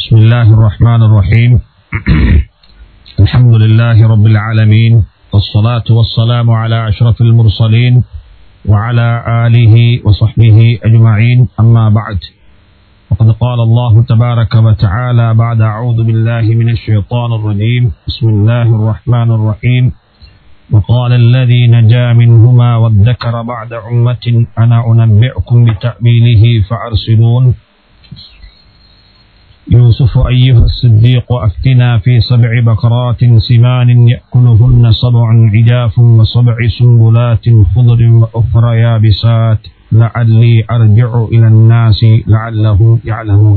بسم الله الرحمن الرحيم الحمد لله رب العالمين والصلاة والسلام على أشرف المرسلين وعلى آله وصحبه أجمعين أما بعد وقد قال الله تبارك وتعالى بعد أعوذ بالله من الشيطان الرجيم بسم الله الرحمن الرحيم وقال الذي نجا منهما وادكر بعد أمة أنا أنبئكم بتأويله فأرسلون يوسف أيها الصديق أفتنا في سبع بقرات سمان يأكلهن سبع عجاف وسبع سنبلات خضر وأخرى يابسات لعلي أرجع إلى الناس لعلهم يعلمون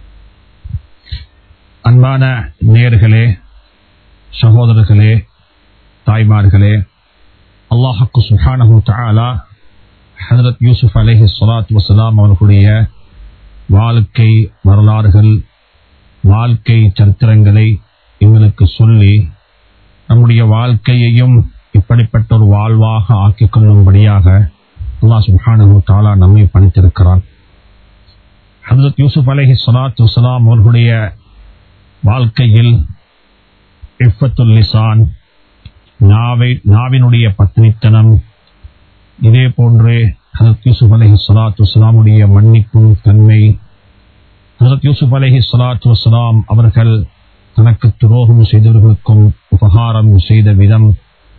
அன்பான நேர்களே சகோதரர்களே தாய்மார்களே அல்லாஹக்கு சுஹானஹு தஆலா ஹஜரத் யூசுப் அலைஹி ஸலாத்து வஸலாம் அவர்களுடைய வாழ்க்கை வரலாறுகள் வாழ்க்கை சரித்திரங்களை எங்களுக்கு சொல்லி நம்முடைய வாழ்க்கையையும் இப்படிப்பட்ட ஒரு வாழ்வாக ஆக்கிக் கொள்ளும்படியாக அல்லாஹ் சுப்ஹானஹு தஆலா நம்மை பணித்திருக்கிறான் ஹஜரத் யூசுப் அலைஹி ஸலாத்து வஸலாம் அவர்களுடைய வாழ்க்கையில் இஃபத்துல் லிசான் நாவை நாவினுடைய பத்னித்தனம் இதே போன்று ஹசரத் யூசுப் அலஹி சலாத்து வஸ்லாமுடைய மன்னிப்பும் தன்மை ஹசரத் யூசுப் அலஹி சலாத்து வஸ்லாம் அவர்கள் தனக்கு துரோகம் செய்தவர்களுக்கும் உபகாரம் செய்த விதம்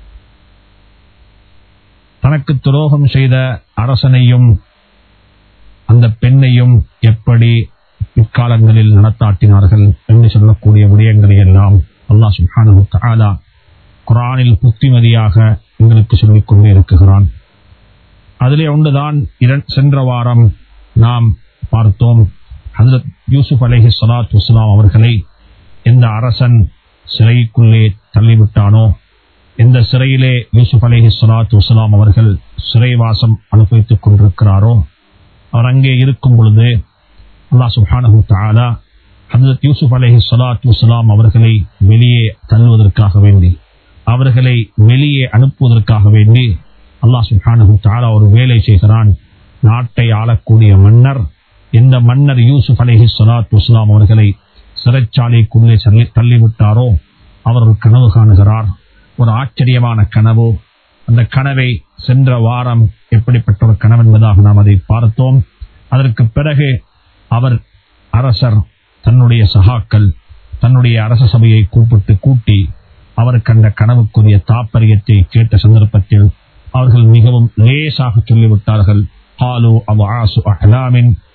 தனக்கு துரோகம் செய்த அரசனையும் அந்த பெண்ணையும் எப்படி பிற்காலங்களில் நடத்தாட்டினார்கள் என்று சொல்லக்கூடிய விடயங்களை எல்லாம் அல்லாஹ் சுப்ஹானஹு தஆலா குரானில் புத்திமதியாக எங்களுக்கு சொல்லிக் கொண்டே இருக்குகிறான் அதிலே ஒன்றுதான் சென்ற வாரம் நாம் பார்த்தோம் ஹசரத் யூசுப் அலேஹி சலாத் வஸ்லாம் அவர்களை எந்த அரசன் சிறைக்குள்ளே தள்ளிவிட்டானோ எந்த சிறையிலே யூசுப் அலேஹி சலாத் வஸ்லாம் அவர்கள் சிறைவாசம் அனுபவித்துக் கொண்டிருக்கிறாரோ அவர் அங்கே இருக்கும் பொழுது அல்லாஹ் சுஹானஹு தாலா ஹசரத் யூசுப் அலேஹி சலாத் வஸ்லாம் அவர்களை வெளியே தள்ளுவதற்காக வேண்டி அவர்களை வெளியே அனுப்புவதற்காக வேண்டி அல்லாஹ் சுஹானு தாலா ஒரு வேலை செய்கிறான் நாட்டை ஆளக்கூடிய மன்னர் எந்த மன்னர் யூசுப் அலேஹி சலாத் வஸ்லாம் அவர்களை சிறைச்சாலைக்குள்ளே தள்ளிவிட்டாரோ அவர் ஒரு கனவு காணுகிறார் ஒரு ஆச்சரியமான கனவு அந்த கனவை சென்ற வாரம் எப்படிப்பட்ட ஒரு கனவு என்பதாக நாம் அதை பார்த்தோம் அதற்கு பிறகு அவர் அரசர் தன்னுடைய சகாக்கள் தன்னுடைய அரச சபையை கூப்பிட்டு கூட்டி அவருக்கு அந்த கனவுக்குரிய தாப்பரியத்தை கேட்ட சந்தர்ப்பத்தில் அவர்கள் மிகவும் லேசாக சொல்லிவிட்டார்கள் قالوا أضعاس أحلام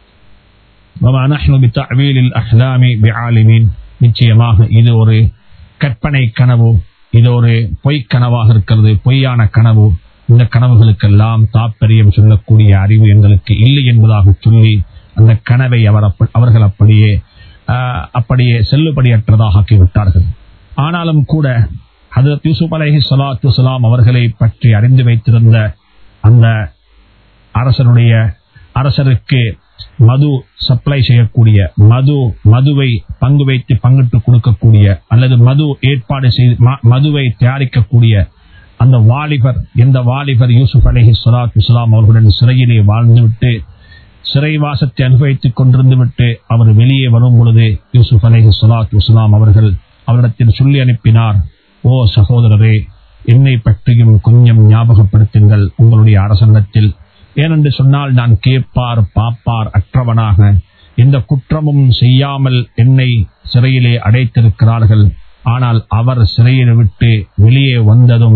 وما نحن بتعويل الأحلام بعالمين நிச்சயமாக இது ஒரு கற்பனை கனவு இது ஒரு பொய் கனவாக இருக்கிறது பொய்யான கனவு இந்த கனவுகளுக்கெல்லாம் தாற்பயம் சொல்லக்கூடிய அறிவு எங்களுக்கு இல்லை என்பதாக சொல்லி அந்த கனவை அவர் அவர்கள் அப்படியே அப்படியே செல்லுபடியற்றதாக ஆக்கிவிட்டார்கள் ஆனாலும் கூட ஹதரத் யூசுப் அலஹி சலாத்து வலாம் அவர்களை பற்றி அறிந்து வைத்திருந்த அந்த அரசனுடைய அரசருக்கு மது சப்ளை செய்யக்கூடிய மது மதுவை பங்கு வைத்து பங்கிட்டு கொடுக்கக்கூடிய அல்லது மது ஏற்பாடு செய்து மதுவை தயாரிக்கக்கூடிய அந்த வாலிபர் எந்த வாலிபர் யூசுப் அலஹி சலாத் இஸ்லாம் அவர்களுடன் சிறையிலே வாழ்ந்துவிட்டு சிறைவாசத்தை அனுபவித்துக் கொண்டிருந்து விட்டு அவர் வெளியே வரும் பொழுது யூசுப் அலஹி சலாத் இஸ்லாம் அவர்கள் அவரிடத்தில் சொல்லி அனுப்பினார் ஓ சகோதரரே என்னை பற்றியும் கொஞ்சம் ஞாபகப்படுத்துங்கள் உங்களுடைய அரசாங்கத்தில் ஏனென்று சொன்னால் நான் கேட்பார் பாப்பார் அற்றவனாக எந்த குற்றமும் செய்யாமல் என்னை சிறையிலே அடைத்திருக்கிறார்கள் ஆனால் அவர் சிறையில் விட்டு வெளியே வந்ததும்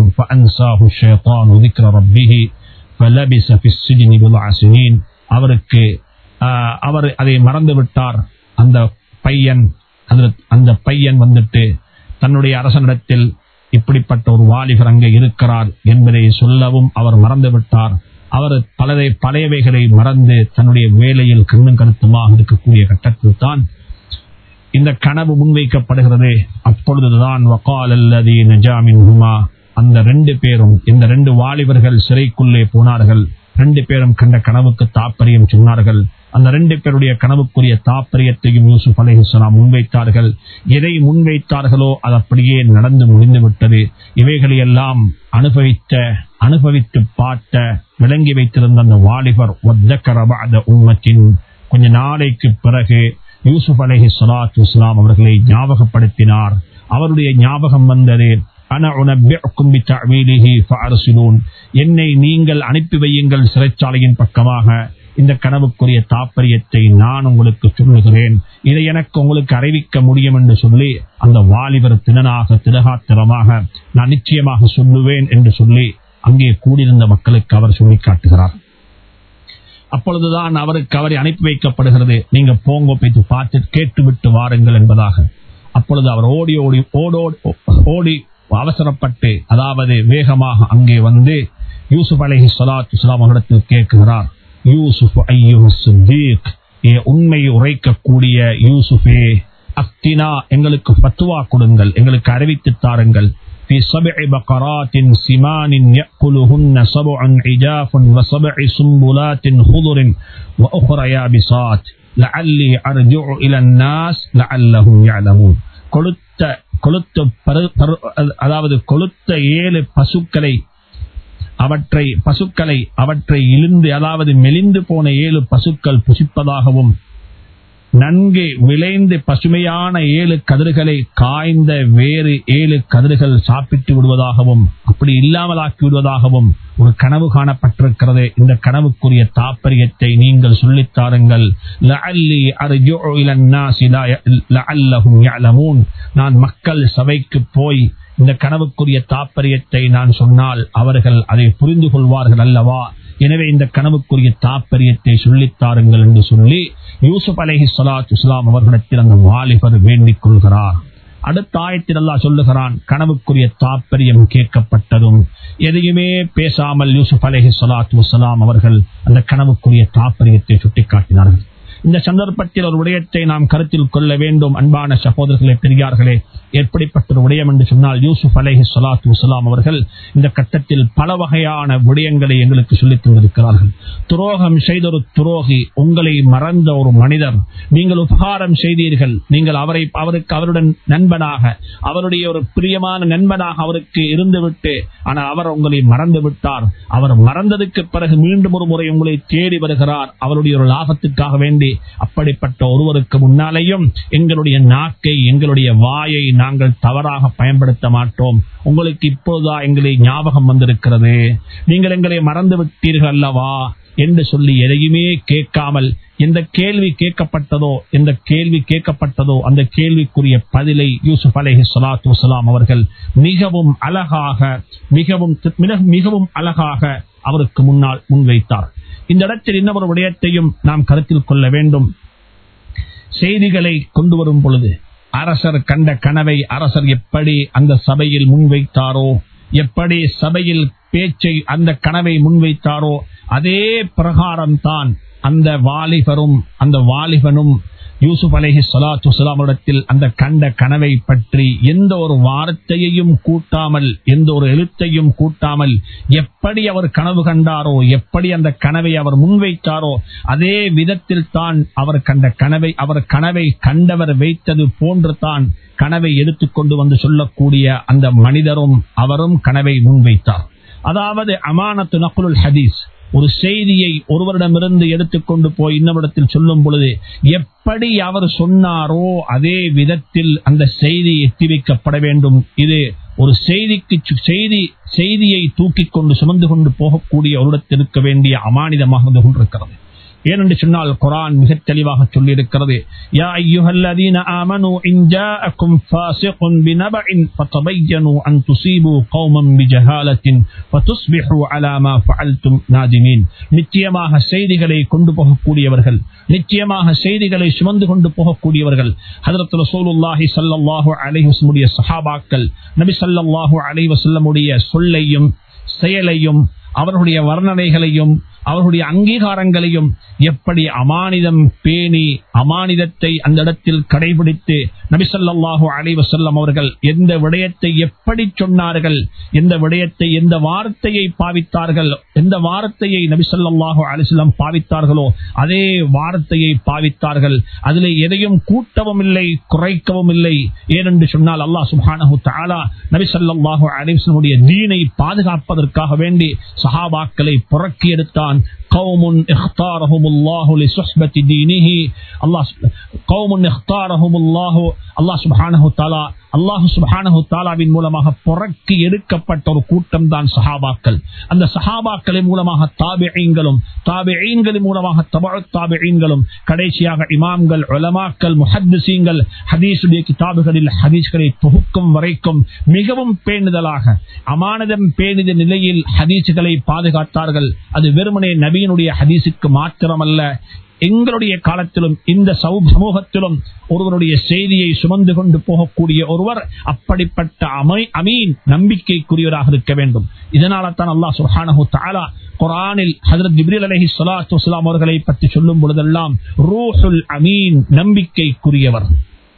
அவருக்கு அவர் அதை மறந்து விட்டார் அந்த பையன் அந்த பையன் வந்துட்டு தன்னுடைய அரசனிடத்தில் இப்படிப்பட்ட ஒரு வாலிபர் அங்கே இருக்கிறார் என்பதை சொல்லவும் அவர் மறந்துவிட்டார் அவர் பலதை பழையவைகளை மறந்து தன்னுடைய வேலையில் கண்ணும் கருத்துமாக இருக்கக்கூடிய கட்டத்தில் தான் இந்த கனவு முன்வைக்கப்படுகிறது அப்பொழுதுதான் வக்கால் அல்லது நஜாமின் ஹுமா அந்த ரெண்டு பேரும் இந்த ரெண்டு வாலிபர்கள் சிறைக்குள்ளே போனார்கள் ரெண்டு பேரும் கண்ட கனவுக்கு தாற்பயம் சொன்னார்கள் அந்த ரெண்டு பேருடைய கனவுக்குரிய தாற்பயத்தையும் யூசுப் அலிஹலாம் முன்வைத்தார்கள் எதை முன்வைத்தார்களோ அது அப்படியே நடந்து முடிந்து விட்டது இவைகளையெல்லாம் அனுபவித்த அனுபவித்து பார்த்த விளங்கி வைத்திருந்த அந்த வாலிபர் உம்மத்தின் கொஞ்ச நாளைக்கு பிறகு யூசுப் அலைஹி ஸலாத்து வஸலாம் அவர்களை ஞாபகப்படுத்தினார் அவருடைய ஞாபகம் வந்தது அன உனப்பிக்கும் பித்தஅவீலிஹி ஃபஅர்சிலூன் என்னை நீங்கள் அனுப்பி வையுங்கள் சிறைச்சாலையின் பக்கமாக இந்த கனவுக்குரிய தாற்பயத்தை நான் உங்களுக்கு சொல்லுகிறேன் இதை எனக்கு உங்களுக்கு அறிவிக்க முடியும் என்று சொல்லி அந்த வாலிபர் திறனாக திடகாத்திரமாக நான் நிச்சயமாக சொல்லுவேன் என்று சொல்லி அங்கே கூடியிருந்த மக்களுக்கு அவர் சொல்லி காட்டுகிறார் அப்பொழுதுதான் அவருக்கு அவரை அனுப்பி வைக்கப்படுகிறது நீங்க போங்க போய்த்து பார்த்து கேட்டுவிட்டு வாருங்கள் என்பதாக அப்பொழுது அவர் ஓடி ஓடி ஓடோடி ஓடி அவசரப்பட்டு அதாவது வேகமாக அங்கே வந்து யூசுப் அலைஹி ஸலாத்து வஸலாம் அவரிடத்தில் கேட்கிறார் யூசுப் ஐயோ சித்தீக் ஏ உண்மை உரைக்கக்கூடிய யூசுஃபே அக்தினா எங்களுக்கு பத்துவா கொடுங்கள் எங்களுக்கு அறிவித்து தாருங்கள் في سبع بقرات سمان يأكلهن سبع عجاف وسبع سنبلات خضر وأخرى يابسات لعلي أرجع إلى الناس لعلهم يعلمون கொளுத்த கொளுத்த பரு- பரு- அதாவது கொளுத்த ஏழு பசுக்களை அவற்றை பசுக்களை அவற்றை இழுந்து அதாவது மெலிந்து போன ஏழு பசுக்கள் புசிப்பதாகவும் நன்கு விளைந்து பசுமையான ஏழு கதிர்களை காய்ந்த வேறு ஏழு கதிர்கள் சாப்பிட்டு விடுவதாகவும் அப்படி இல்லாமலாக்கி விடுவதாகவும் ஒரு கனவு காணப்பட்டிருக்கிறது இந்த கனவுக்குரிய தாற்பயத்தை நீங்கள் சொல்லித் தாருங்கள் லஅல்லி அர்ஜுஉ இலன் நாஸி லா ய- லஅல்லஹும் யஅலமூன். நான் மக்கள் சபைக்கு போய் இந்த கனவுக்குரிய தாற்பயத்தை நான் சொன்னால் அவர்கள் அதை புரிந்து கொள்வார்கள் அல்லவா எனவே இந்த கனவுக்குரிய தாற்பயத்தை சொல்லித் தாருங்கள் என்று சொல்லி யூசுப் அலைஹி ஸலாத்து வஸலாம் அவர்களிடத்தில் அந்த வாலிபர் வேண்டிக் கொள்கிறார் அடுத்த ஆயத்தில் அல்லாஹ் சொல்லுகிறான் கனவுக்குரிய தாற்பயம் கேட்கப்பட்டதும் எதையுமே பேசாமல் யூசுப் அலைஹி ஸலாத்து வஸலாம் அவர்கள் அந்த கனவுக்குரிய தாற்பயத்தை சுட்டிக்காட்டினார்கள் இந்த சந்தர்ப்பத்தில் ஒரு விடயத்தை நாம் கருத்தில் கொள்ள வேண்டும் அன்பான சகோதரர்களே பெரியார்களே எப்படிப்பட்ட ஒரு விடயம் என்று சொன்னால் யூசுப் அலைஹி ஸலாத்து வஸலாம் அவர்கள் இந்த கட்டத்தில் பல வகையான விடயங்களை எங்களுக்கு சொல்லித் தந்திருக்கிறார்கள் துரோகம் செய்த ஒரு துரோகி உங்களை மறந்த ஒரு மனிதர் நீங்கள் உபகாரம் செய்தீர்கள் நீங்கள் அவரை அவருக்கு அவருடன் நண்பனாக அவருடைய ஒரு பிரியமான நண்பனாக அவருக்கு இருந்துவிட்டு ஆனால் அவர் உங்களை மறந்து விட்டார் அவர் மறந்ததுக்கு பிறகு மீண்டும் ஒரு முறை உங்களை தேடி வருகிறார் அவருடைய ஒரு லாபத்துக்காக வேண்டி அப்படிப்பட்ட ஒருவருக்கு முன்னாலேயும் எங்களுடைய நாக்கை எங்களுடைய வாயை நாங்கள் தவறாக பயன்படுத்த மாட்டோம் உங்களுக்கு இப்போதுதான் எங்களை ஞாபகம் வந்திருக்கிறது நீங்கள் எங்களை மறந்து விட்டீர்கள் அல்லவா என்று சொல்லி எதையுமே கேட்காமல் எந்த கேள்வி கேட்கப்பட்டதோ எந்த கேள்வி கேட்கப்பட்டதோ அந்த கேள்விக்குரிய பதிலை யூசுப் அலைஹி ஸலாத்து வஸலாம் அவர்கள் மிகவும் அழகாக மிகவும் மிக- மிகவும் அழகாக அவருக்கு முன்னால் முன்வைத்தார் இந்த இடத்தில் இன்னொரு விடயத்தையும் நாம் கருத்தில் கொள்ள வேண்டும் செய்திகளை கொண்டு வரும் பொழுது அரசர் கண்ட கனவை அரசர் எப்படி அந்த சபையில் முன்வைத்தாரோ எப்படி சபையில் பேச்சை அந்த கனவை முன்வைத்தாரோ அதே பிரகாரம் தான் அந்த வாலிபரும் அந்த வாலிபனும் யூசுப் அலைஹி ஸலாத்து வஸலாமிடத்தில் அந்த கண்ட கனவை பற்றி எந்த ஒரு வார்த்தையையும் கூட்டாமல் எந்த ஒரு எழுத்தையும் கூட்டாமல் எப்படி அவர் கனவு கண்டாரோ எப்படி அந்த கனவை அவர் முன்வைத்தாரோ அதே விதத்தில் தான் அவர் கண்ட கனவை அவர் கனவை கண்டவர் வைத்தது போன்று தான் கனவை எடுத்துக்கொண்டு வந்து சொல்லக்கூடிய அந்த மனிதரும் அவரும் கனவை முன்வைத்தார் அதாவது அமானத்து நகுலுல் ஹதீஸ் ஒரு செய்தியை ஒருவரிடமிருந்து எடுத்துக்கொண்டு போய் இன்னவரிடத்தில் சொல்லும் பொழுது எப்படி அவர் சொன்னாரோ அதே விதத்தில் அந்த செய்தி எத்தி வைக்கப்பட வேண்டும் இது ஒரு செய்திக்கு சு- செய்தி செய்தியை தூக்கிக் கொண்டு சுமந்து கொண்டு போகக்கூடிய ஒரு இடத்தில் இருக்க வேண்டிய அமானிதமாக இருந்து கொண்டிருக்கிறது ஏனென்று சொன்னால் குரான் மிக தெளிவாக சொல்லியிருக்கிறது யா ஐயுஹல்லதீன ஆமனு இன் ஜாஅக்கும் ஃபாஸிகுன் பினபஇன் ஃபதபையனு அன் துஸீபு கௌமன் பிஜஹாலத்தின் ஃபதுஸ்பிஹு அலா மா ஃபஅல்தும் நாதிமீன் நிச்சயமாக செய்திகளை கொண்டு போகக்கூடியவர்கள் நிச்சயமாக செய்திகளை சுமந்து கொண்டு போகக்கூடியவர்கள் ஹஜரத் ரசூலுல்லாஹி ஸல்லல்லாஹு அலைஹி வஸல்லம் சஹாபாக்கள் நபி ஸல்லல்லாஹு அலைஹி வஸல்லமுடைய சொல்லையும் செயலையும் அவர்களுடைய வர்ணனைகளையும் அவர்களுடைய அங்கீகாரங்களையும் எப்படி அமானிதம் பேணி அமானிதத்தை அந்த இடத்தில் கடைபிடித்து நபிசல்லாஹு அலைவசல்லம் அவர்கள் எந்த விடயத்தை எப்படி சொன்னார்கள் எந்த விடயத்தை எந்த வார்த்தையை பாவித்தார்கள் எந்த வார்த்தையை நபிசல்லாஹு அலிஸ்லாம் பாவித்தார்களோ அதே வார்த்தையை பாவித்தார்கள் அதில் எதையும் கூட்டவும் இல்லை குறைக்கவும் இல்லை ஏனென்று சொன்னால் அல்லாஹ் சுப்ஹானஹு தஆலா நபி ஸல்லல்லாஹு அலைஹி வஸல்லம் தீனை பாதுகாப்பதற்காக வேண்டி சஹாபாக்களை புறக்கி எடுத்தான் சொல்கிறான் قوم اختارهم الله لصحبة دينه الله قوم اختارهم الله الله سبحانه وتعالى அல்லாஹு சுபானஹு தாலாவின் மூலமாக புறக்கி எடுக்கப்பட்ட ஒரு கூட்டம் தான் சஹாபாக்கள் அந்த சஹாபாக்களின் மூலமாக தாபியங்களும் தாபியங்களின் மூலமாக தபா தாபியங்களும் கடைசியாக இமாம்கள் உலமாக்கள் முஹத்திசீங்கள் ஹதீசுடைய கிதாபுகளில் ஹதீஸ்களை தொகுக்கும் வரைக்கும் மிகவும் பேணுதலாக அமானதம் பேணித நிலையில் ஹதீசுகளை பாதுகாத்தார்கள் அது வெறுமனே நபியினுடைய ஹதீஸுக்கு மாத்திரமல்ல எங்களுடைய காலத்திலும் இந்த சமூகத்திலும் ஒருவருடைய செய்தியை சுமந்து கொண்டு போகக்கூடிய ஒருவர் அப்படிப்பட்ட அமை அமீன் நம்பிக்கைக்குரியவராக இருக்க வேண்டும் இதனால தான் அல்லா சுஹானஹு தாலா குரானில் ஹசரத் ஜிப்ரீல் அலஹி சலாத்து வலாம் அவர்களை பற்றி சொல்லும் பொழுதெல்லாம் ரூஹுல் அமீன் நம்பிக்கைக்குரியவர்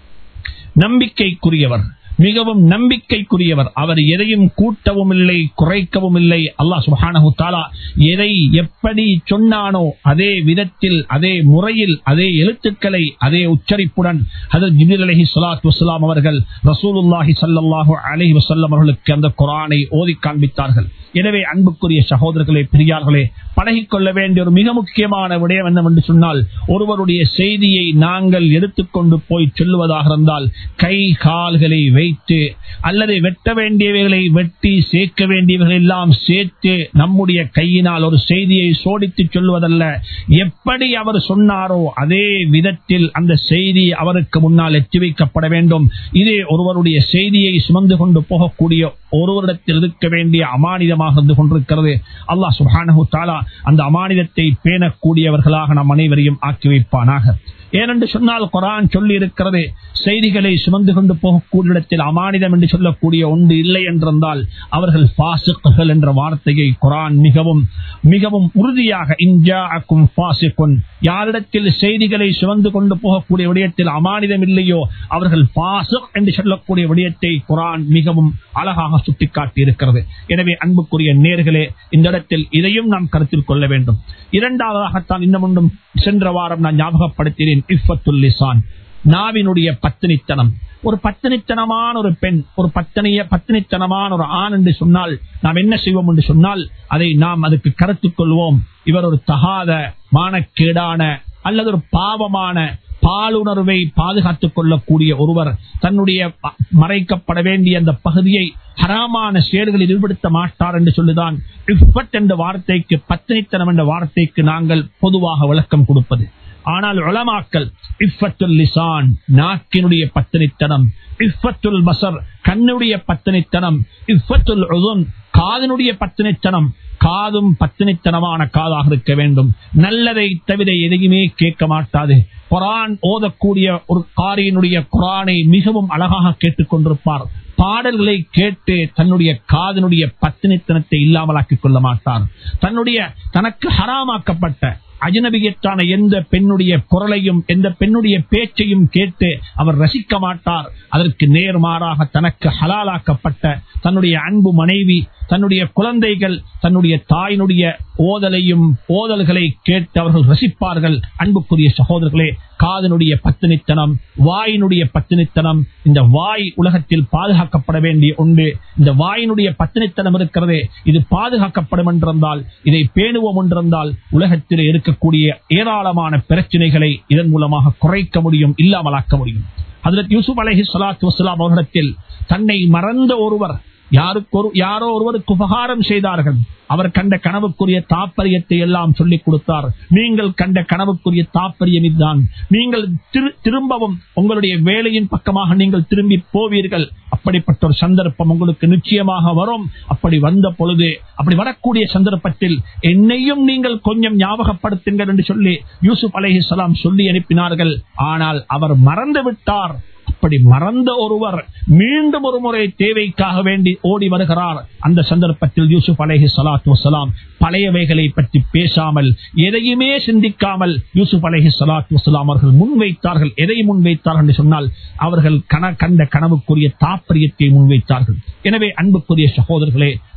நம்பிக்கைக்குரியவர் மிகவும் நம்பிக்கைக்குரியவர் அவர் எதையும் கூட்டவும் இல்லை குறைக்கவும் இல்லை அல்லாஹ் சுஹானஹு தாலா எதை எப்படி சொன்னானோ அதே விதத்தில் அதே முறையில் அதே எழுத்துக்களை அதே உச்சரிப்புடன் ஹதர் ஜிபில் அலஹி சலாத்து வலாம் அவர்கள் ரசூலுல்லாஹி சல்லாஹூ அலஹி வசல்லம் அவர்களுக்கு அந்த குரானை ஓதி காண்பித்தார்கள் எனவே அன்புக்குரிய சகோதரர்களே பெரியார்களே பழகிக்கொள்ள வேண்டிய ஒரு மிக முக்கியமான விடயம் என்னவென்று சொன்னால் ஒருவருடைய செய்தியை நாங்கள் எடுத்துக்கொண்டு போய் சொல்லுவதாக இருந்தால் கை கால்களை வைத்து அல்லது வெட்ட வேண்டியவைகளை வெட்டி சேர்க்க வேண்டியவைகள் எல்லாம் சேர்த்து நம்முடைய கையினால் ஒரு செய்தியை சோடித்து சொல்லுவதல்ல எப்படி அவர் சொன்னாரோ அதே விதத்தில் அந்த செய்தி அவருக்கு முன்னால் எட்டி வைக்கப்பட வேண்டும் இது ஒருவருடைய செய்தியை சுமந்து கொண்டு போகக்கூடிய ஒருவரிடத்தில் இருக்க வேண்டிய அமானிதமாக இருந்து கொண்டிருக்கிறது அல்லாஹ் சுஹானஹு தாலா அந்த அமானிதத்தை பேணக்கூடியவர்களாக நம் அனைவரையும் ஆக்கி வைப்பானாக ஏனென்று சொன்னால் குரான் சொல்லி இருக்கிறது செய்திகளை சுமந்து கொண்டு போகக்கூடிய இடத்தில் அமானிதம் என்று சொல்லக்கூடிய ஒன்று இல்லை என்றிருந்தால் அவர்கள் பாசுக்குகள் என்ற வார்த்தையை குரான் மிகவும் மிகவும் உறுதியாக இன்ஜாக்கும் பாசிக்குன் யாரிடத்தில் செய்திகளை சுமந்து கொண்டு போகக்கூடிய விடயத்தில் அமானிதம் இல்லையோ அவர்கள் பாசுக் என்று சொல்லக்கூடிய விடயத்தை குரான் மிகவும் அழகாக சுட்டிக்காட்டி இருக்கிறது எனவே அன்புக்குரிய நேர்களே இந்த இடத்தில் இதையும் நாம் கருத்தில் கொள்ள வேண்டும் இரண்டாவதாகத்தான் இன்னும் ஒன்றும் சென்ற வாரம் நான் ஞாபகப்படுத்தினேன் இஃபத்துல் லிசான் நாவினுடைய பத்தினித்தனம் ஒரு பத்தினித்தனமான ஒரு பெண் ஒரு பத்தனைய பத்தினித்தனமான ஒரு ஆண் என்று சொன்னால் நாம் என்ன செய்வோம் என்று சொன்னால் அதை நாம் அதுக்கு கருத்துக் கொள்வோம் இவர் ஒரு தகாத மானக்கேடான அல்லது ஒரு பாவமான பாலுணர்வை பாதுகாத்துக் கொள்ளக்கூடிய ஒருவர் தன்னுடைய மறைக்கப்பட வேண்டிய அந்த பகுதியை ஹராமான செயல்களில் ஈடுபடுத்த மாட்டார் என்று சொல்லுதான் இஃபட் என்ற வார்த்தைக்கு பத்தினித்தனம் என்ற வார்த்தைக்கு நாங்கள் பொதுவாக விளக்கம் கொடுப்பது ஆனால் உளமாக்கல் இஃபத்துல் லிசான் நாக்கினுடைய பத்தினித்தனம் இஃபத்துல் பசர் கண்ணுடைய பத்தினித்தனம் இஃபத்துல் உதுன் காதனுடைய பத்தினித்தனம் காதும் பத்தினித்தனமான காதாக இருக்க வேண்டும் நல்லதை தவிர எதையுமே கேட்க மாட்டாது குரான் ஓதக்கூடிய ஒரு காரியினுடைய குரானை மிகவும் அழகாக கேட்டுக் கொண்டிருப்பார் பாடல்களை கேட்டு தன்னுடைய காதனுடைய பத்தினித்தனத்தை இல்லாமலாக்கிக் கொள்ள மாட்டார் தன்னுடைய தனக்கு ஹராமாக்கப்பட்ட அஜனபியத்தான எந்த பெண்ணுடைய குரலையும் எந்த பெண்ணுடைய பேச்சையும் கேட்டு அவர் ரசிக்க மாட்டார் அதற்கு நேர்மாறாக தனக்கு ஹலாலாக்கப்பட்ட தன்னுடைய அன்பு மனைவி தன்னுடைய குழந்தைகள் தன்னுடைய தாயினுடைய ஓதலையும் ஓதல்களை கேட்டு அவர்கள் ரசிப்பார்கள் அன்புக்குரிய சகோதரர்களே காதனுடைய பத்தினித்தனம் வாயினுடைய பத்தினித்தனம் இந்த வாய் உலகத்தில் பாதுகாக்கப்பட வேண்டிய ஒன்று இந்த வாயினுடைய பத்தினித்தனம் இருக்கிறது இது பாதுகாக்கப்படும் என்றிருந்தால் இதை பேணுவோம் என்றிருந்தால் உலகத்தில் இருக்கக்கூடிய ஏராளமான பிரச்சனைகளை இதன் மூலமாக குறைக்க முடியும் இல்லாமலாக்க முடியும் அதில் யூசுப் அலஹி சலாத்து வசலாம் அவர்களிடத்தில் தன்னை மறந்த ஒருவர் யாருக்கு ஒரு யாரோ ஒருவருக்கு உபகாரம் செய்தார்கள் அவர் கண்ட கனவுக்குரிய தாப்பரியத்தை எல்லாம் சொல்லிக் கொடுத்தார் நீங்கள் கண்ட கனவுக்குரிய தாப்பரியம் இதுதான் நீங்கள் திரும்பவும் உங்களுடைய வேலையின் பக்கமாக நீங்கள் திரும்பி போவீர்கள் அப்படிப்பட்ட ஒரு சந்தர்ப்பம் உங்களுக்கு நிச்சயமாக வரும் அப்படி வந்த பொழுது அப்படி வரக்கூடிய சந்தர்ப்பத்தில் என்னையும் நீங்கள் கொஞ்சம் ஞாபகப்படுத்துங்கள் என்று சொல்லி யூசுப் அலஹி சொல்லி அனுப்பினார்கள் ஆனால் அவர் மறந்து விட்டார் அப்படி மறந்த ஒருவர் மீண்டும் ஒரு முறை தேவைக்காக வேண்டி ஓடி வருகிறார் அந்த சந்தர்ப்பத்தில் யூசுப் அலேஹி சலாத்து வசலாம் பழையவைகளை பற்றி பேசாமல் எதையுமே சிந்திக்காமல் யூசுப் அலேஹி சலாத்து வசலாம் அவர்கள் முன்வைத்தார்கள் எதை முன்வைத்தார்கள் என்று சொன்னால் அவர்கள் கன கண்ட கனவுக்குரிய தாற்பயத்தை முன்வைத்தார்கள் எனவே அன்புக்குரிய சகோதரர்களே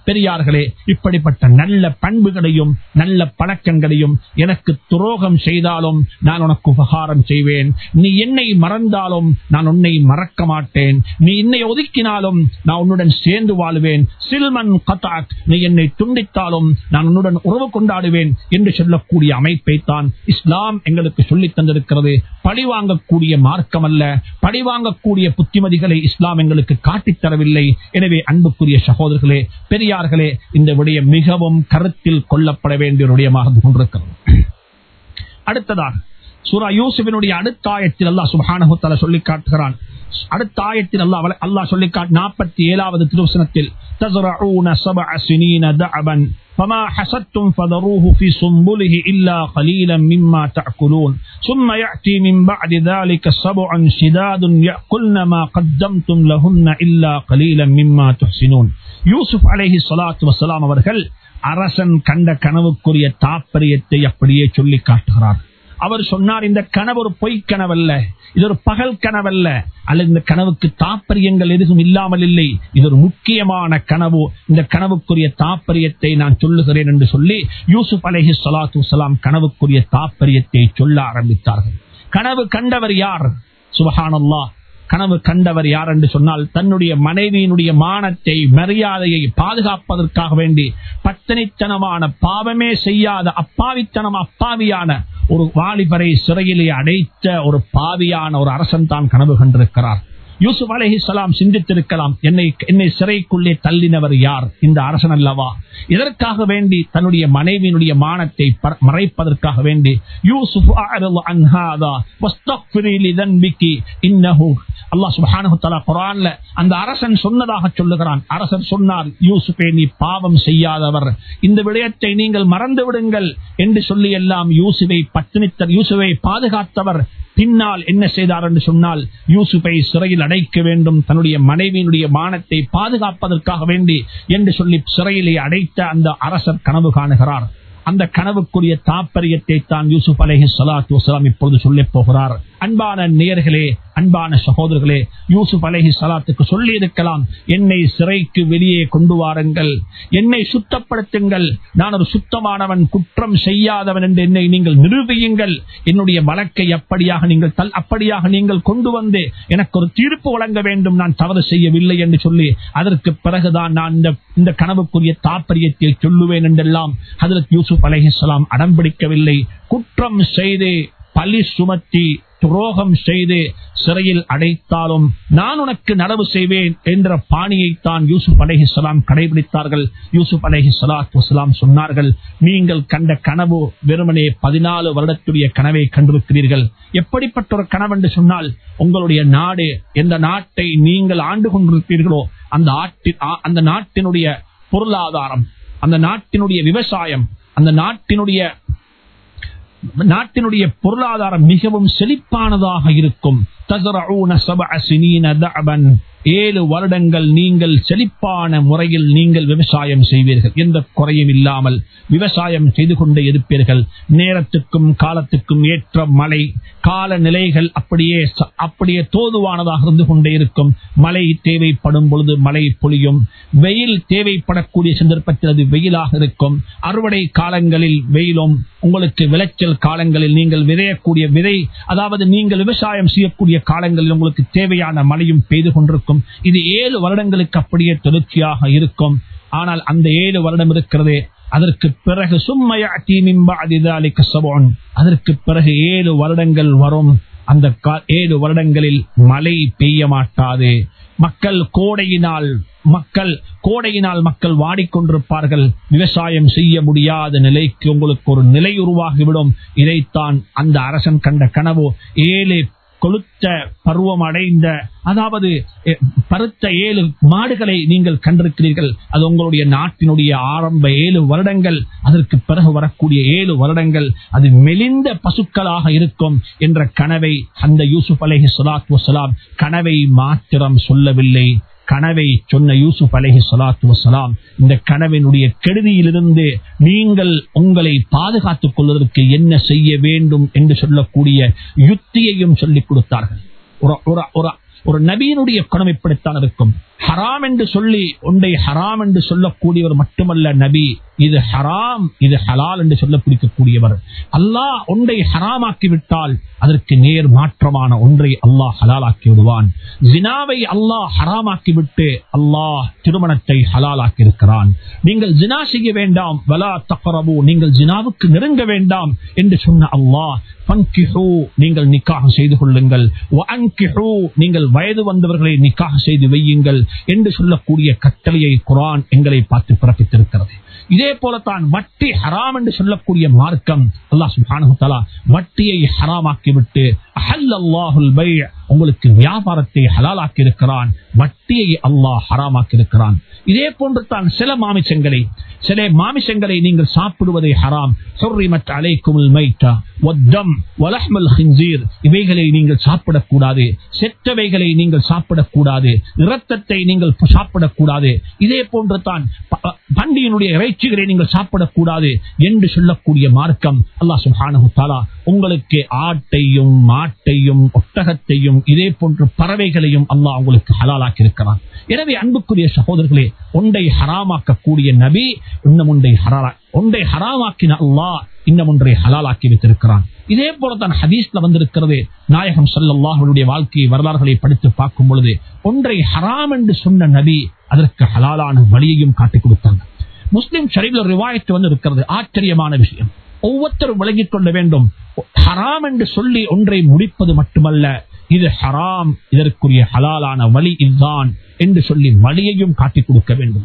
பெரியார்களே இப்படிப்பட்ட நல்ல பண்புகளையும் நல்ல பழக்கங்களையும் எனக்கு துரோகம் செய்தாலும் நான் உனக்கு உபகாரம் செய்வேன் நீ என்னை மறந்தாலும் நான் உன்னை மறக்க மாட்டேன் நீ என்னை ஒதுக்கினாலும் நான் உன்னுடன் சேர்ந்து வாழுவேன் சில்மன் கத்தாக் நீ என்னை துண்டித்தாலும் நான் உன்னுடன் உறவு கொண்டாடுவேன் என்று சொல்லக்கூடிய அமைப்பை தான் இஸ்லாம் எங்களுக்கு சொல்லித் தந்திருக்கிறது பழி வாங்கக்கூடிய மார்க்கம் அல்ல பழி வாங்கக்கூடிய புத்திமதிகளை இஸ்லாம் எங்களுக்கு காட்டித் தரவில்லை எனவே அன்புக்குரிய சகோதரர்களே பெரியார்களே இந்த விடயம் மிகவும் கருத்தில் கொள்ளப்பட வேண்டிய ஒரு விடயமாக இருந்து கொண்டிருக்கிறது அடுத்ததாக சூரா யூசுஃபினுடைய அடுத்த ஆயத்தில் அல்லாஹ் சுப்ஹானஹு தஆலா சொல்லி காட்டுகிறான் அடுத்த ஆயத்தில் அல்லாஹ் அவளை- அல்லாஹ் சொல்லி காட்டு நாற்பத்தி ஏழாவது திருவசனத்தில் تزرعون سبع سنين دعبا فما حسدتم فذروه في سنبله إلا قليلا مما تأكلون ثم يأتي من بعد ذلك سبع شداد يأكلن ما قدمتم لهن إلا قليلا مما تحسنون யூசுப் அலைஹி ஸலாத்து வஸலாம் அவர்கள் அரசன் கண்ட கனவுக்குரிய தாற்பயத்தை அப்படியே சொல்லி காட்டுகிறார் அவர் சொன்னார் இந்த கனவு ஒரு பொய் கனவல்ல இது ஒரு பகல் கனவல்ல அல்லது இந்த கனவுக்கு தாற்பயங்கள் எதுவும் இல்லாமல் இல்லை இது ஒரு முக்கியமான கனவு இந்த கனவுக்குரிய தாற்பயத்தை நான் சொல்லுகிறேன் என்று சொல்லி யூசுப் அலைஹி ஸலாத்து வஸலாம் கனவுக்குரிய தாற்பயத்தை சொல்ல ஆரம்பித்தார்கள் கனவு கண்டவர் யார் சுபஹானல்லாஹ் கனவு கண்டவர் யார் என்று சொன்னால் தன்னுடைய மனைவியினுடைய மானத்தை மரியாதையை பாதுகாப்பதற்காக வேண்டி பத்தனித்தனமான பாவமே செய்யாத அப்பாவித்தனம் அப்பாவியான ஒரு வாலிபரை சிறையிலே அடைத்த ஒரு பாவியான ஒரு அரசன் தான் கனவு கண்டிருக்கிறார் யூசுப் அலஹி சலாம் சிந்தித்திருக்கலாம் என்னை என்னை சிறைக்குள்ளே தள்ளினவர் யார் இந்த அரசன் அல்லவா இதற்காக வேண்டி தன்னுடைய மனைவியினுடைய மானத்தை பர- மறைப்பதற்காக வேண்டி யூசுப் அஅரிது அன் ஹாதா வஸ்தக்ஃபிரி லிதன்பிகி இன்னஹு அல்லாஹ் சுப்ஹானஹு தஆலா குர்ஆன்ல அந்த அரசன் சொன்னதாக சொல்லுகிறான் அரசன் சொன்னார் யூசுஃபே நீ பாவம் செய்யாதவர் இந்த விடயத்தை நீங்கள் மறந்து விடுங்கள் என்று சொல்லி எல்லாம் யூசுவை பத்தினித்தர் யூசுவை பாதுகாத்தவர் பின்னால் என்ன செய்தார் என்று சொன்னால் யூசுஃபை சிறையில் அடைக்க வேண்டும் தன்னுடைய மனைவியினுடைய மானத்தை பாதுகாப்பதற்காக வேண்டி என்று சொல்லி சிறையிலே அடைத்த அந்த அரசர் கனவு காணுகிறார் அந்த கனவுக்குரிய தாற்பயத்தை தான் யூசுப் அலைஹி ஸலாத்து வஸலாம் இப்பொழுது சொல்லி போகிறார் அன்பான நேயர்களே அன்பான சகோதரர்களே யூசுப் அலைஹி ஸலாத்துக்கு சொல்லி இருக்கலாம் என்னை சிறைக்கு வெளியே கொண்டு வாருங்கள் என்னை சுத்தப்படுத்துங்கள் நான் ஒரு சுத்தமானவன் குற்றம் செய்யாதவன் என்று என்னை நீங்கள் நிரூபியுங்கள் என்னுடைய வழக்கை அப்படியாக நீங்கள் தல் அப்படியாக நீங்கள் கொண்டு வந்து எனக்கு ஒரு தீர்ப்பு வழங்க வேண்டும் நான் தவறு செய்யவில்லை என்று சொல்லி அதற்கு பிறகுதான் நான் இந்த இந்த கனவுக்குரிய தாற்பயத்தை சொல்லுவேன் என்றெல்லாம் ஹதரத் யூசுப் அலைஹிஸ்ஸலாம் அடம்பிடிக்கவில்லை குற்றம் செய்து பழி சுமத்தி துரோகம் செய்து சிறையில் அடைத்தாலும் நான் உனக்கு நடவு செய்வேன் என்ற பாணியைத்தான் யூசுப் அலைஹிஸ்ஸலாம் கடைபிடித்தார்கள் யூசுப் அலைஹி ஸலாத்து வஸலாம் சொன்னார்கள் நீங்கள் கண்ட கனவு வெறுமனே பதினாலு வருடத்துடைய கனவை கண்டிருக்கிறீர்கள் எப்படிப்பட்ட ஒரு கனவு என்று சொன்னால் உங்களுடைய நாடு எந்த நாட்டை நீங்கள் ஆண்டு கொண்டிருப்பீர்களோ அந்த ஆட்டி ஆ- அந்த நாட்டினுடைய பொருளாதாரம் அந்த நாட்டினுடைய விவசாயம் அந்த நாட்டினுடைய நாட்டினுடைய பொருளாதாரம் மிகவும் செழிப்பானதாக இருக்கும் தஸரஊன சபஅ சினீன தஅபன் ஏழு வருடங்கள் நீங்கள் செழிப்பான முறையில் நீங்கள் விவசாயம் செய்வீர்கள் எந்த குறையும் இல்லாமல் விவசாயம் செய்து கொண்டே இருப்பீர்கள் நேரத்துக்கும் காலத்துக்கும் ஏற்ற மழை கால நிலைகள் அப்படியே ச- அப்படியே தோதுவானதாக இருந்து கொண்டே இருக்கும் மழை தேவைப்படும் பொழுது மழை பொழியும் வெயில் தேவைப்படக்கூடிய சந்தர்ப்பத்தில் அது வெயிலாக இருக்கும் அறுவடை காலங்களில் வெயிலும் உங்களுக்கு விளைச்சல் காலங்களில் நீங்கள் விதையக்கூடிய விதை அதாவது நீங்கள் விவசாயம் செய்யக்கூடிய காலங்களில் உங்களுக்கு தேவையான மழையும் பெய்து கொண்டிருக்கும் இது ஏழு வருடங்களுக்கு அப்படியே தொடர்ச்சியாக இருக்கும் ஆனால் அந்த ஏழு வருடம் இருக்கிறதே அதற்கு பிறகு சும்மையாட்டி மிம்பாதிதாலிக்க சபோன் அதற்கு பிறகு ஏழு வருடங்கள் வரும் அந்த கா- ஏழு வருடங்களில் மழை பெய்ய மாட்டாது மக்கள் கோடையினால் மக்கள் கோடையினால் மக்கள் வாடிக்கொண்டிருப்பார்கள் விவசாயம் செய்ய முடியாத நிலைக்கு உங்களுக்கு ஒரு நிலை உருவாகிவிடும் இதைத்தான் அந்த அரசன் கண்ட கனவு ஏழு கொளுத்த பருவம் அடைந்த அதாவது எ, பருத்த ஏழு மாடுகளை நீங்கள் கண்டிருக்கிறீர்கள் அது உங்களுடைய நாட்டினுடைய ஆரம்ப ஏழு வருடங்கள் அதற்கு பிறகு வரக்கூடிய ஏழு வருடங்கள் அது மெலிந்த பசுக்களாக இருக்கும் என்ற கனவை அந்த யூசுப் அலைஹி ஸலாத்து வஸலாம் கனவை மாத்திரம் சொல்லவில்லை கனவை சொன்ன யூசுப் அலைஹி ஸலாத்து வஸலாம் இந்த கனவினுடைய கெடுதியிலிருந்து நீங்கள் உங்களை பாதுகாத்துக் கொள்வதற்கு என்ன செய்ய வேண்டும் என்று சொல்லக்கூடிய யுக்தியையும் சொல்லிக் கொடுத்தார்கள் ஒரு- ஒரு- ஒரு- ஒரு நபியினுடைய குணம் இப்படித்தான் இருக்கும் ஹராம் என்று சொல்லி ஒன்றை ஹராம் என்று சொல்லக்கூடியவர் மட்டுமல்ல நபி இது ஹராம் இது ஹலால் என்று சொல்ல பிடிக்கக்கூடியவர் அல்லாஹ் ஒன்றை ஹராமாக்கி விட்டால் அதற்கு நேர் மாற்றமான ஒன்றை அல்லாஹ் ஹலாலாக்கி விடுவான் ஜினாவை அல்லாஹ் ஹராமாக்கி விட்டு அல்லாஹ் திருமணத்தை ஹலாலாக்கி இருக்கிறான் நீங்கள் ஜினா செய்ய வேண்டாம் வலா தக்கரபு நீங்கள் ஜினாவுக்கு நெருங்க வேண்டாம் என்று சொன்ன அல்லாஹ் ஃபன்கிஹு, நீங்கள் நிக்காக செய்து கொள்ளுங்கள் வஅன்கிஹு, நீங்கள் வயது வந்தவர்களை நிக்காக செய்து வையுங்கள் என்று சொல்லக்கூடிய கட்டளையை குரான் எங்களை பார்த்து பிறப்பித்திருக்கிறது இதே போலத்தான் வட்டி ஹராம் என்று சொல்லக்கூடிய மார்க்கம் அல்லாஹ் சுப்ஹானஹு தஆலா வட்டியை ஹராமாக்கி விட்டு அஹல்லல்லாஹுல் பை' உங்களுக்கு வியாபாரத்தை ஹலாலாக்கி இருக்கிறான் வட்டியை அல்லாஹ் ஹராமாக்கி இருக்கிறான் இதே போன்று தான் சில மாமிசங்களை சில மாமிசங்களை நீங்கள் சாப்பிடுவதை ஹராம் ஹுர்ரிமத் அலைக்குமுல் மைத்தா வத்தம் வலஹ்மல் ஹின்சீர் இவைகளை நீங்கள் சாப்பிடக்கூடாது செத்தவைகளை நீங்கள் சாப்பிடக்கூடாது இரத்தத்தை நீங்கள் சாப்பிடக்கூடாது இதே போன்று தான் ப- பண்டியினுடைய இறைச்சிகளை நீங்கள் சாப்பிடக்கூடாது என்று சொல்லக்கூடிய மார்க்கம் அல்லாஹ் சுப்ஹானஹு தஆலா உங்களுக்கு ஆட்டையும் மாட்டையும் ஒட்டகத்தையும் இதே போன்ற பறவைகளையும் அல்லாஹ் உங்களுக்கு ஹலாலாக்கி இருக்கிறான் எனவே அன்புக்குரிய சகோதரர்களே ஒன்றை ஹராமாக்கக்கூடிய நபி இன்னும் ஒன்றை ஹராலா ஒன்றை ஹராமாக்கின அல்லாஹ் இன்னும் ஒன்றை ஹலாலாக்கி வைத்திருக்கிறான் இதே போலதான் ஹதீஸ்ல வந்திருக்கிறது நாயகம் ஸல்லல்லாஹுடைய வாழ்க்கை வரலாறுகளை படித்து பார்க்கும் பொழுது ஒன்றை ஹராம் என்று சொன்ன நபி அதற்கு ஹலாலான வழியையும் காட்டிக் கொடுத்தாங்க முஸ்லிம் ஷரீஃப்ல ரிவாயத்து வந்து இருக்கிறது ஆச்சரியமான விஷயம் ஒவ்வொருத்தரும் விளங்கிக் கொள்ள வேண்டும் ஹராம் என்று சொல்லி ஒன்றை முடிப்பது மட்டுமல்ல இது ஹராம் இதற்குரிய ஹலாலான வழி இதுதான் என்று சொல்லி வழியையும் காட்டிக் கொடுக்க வேண்டும்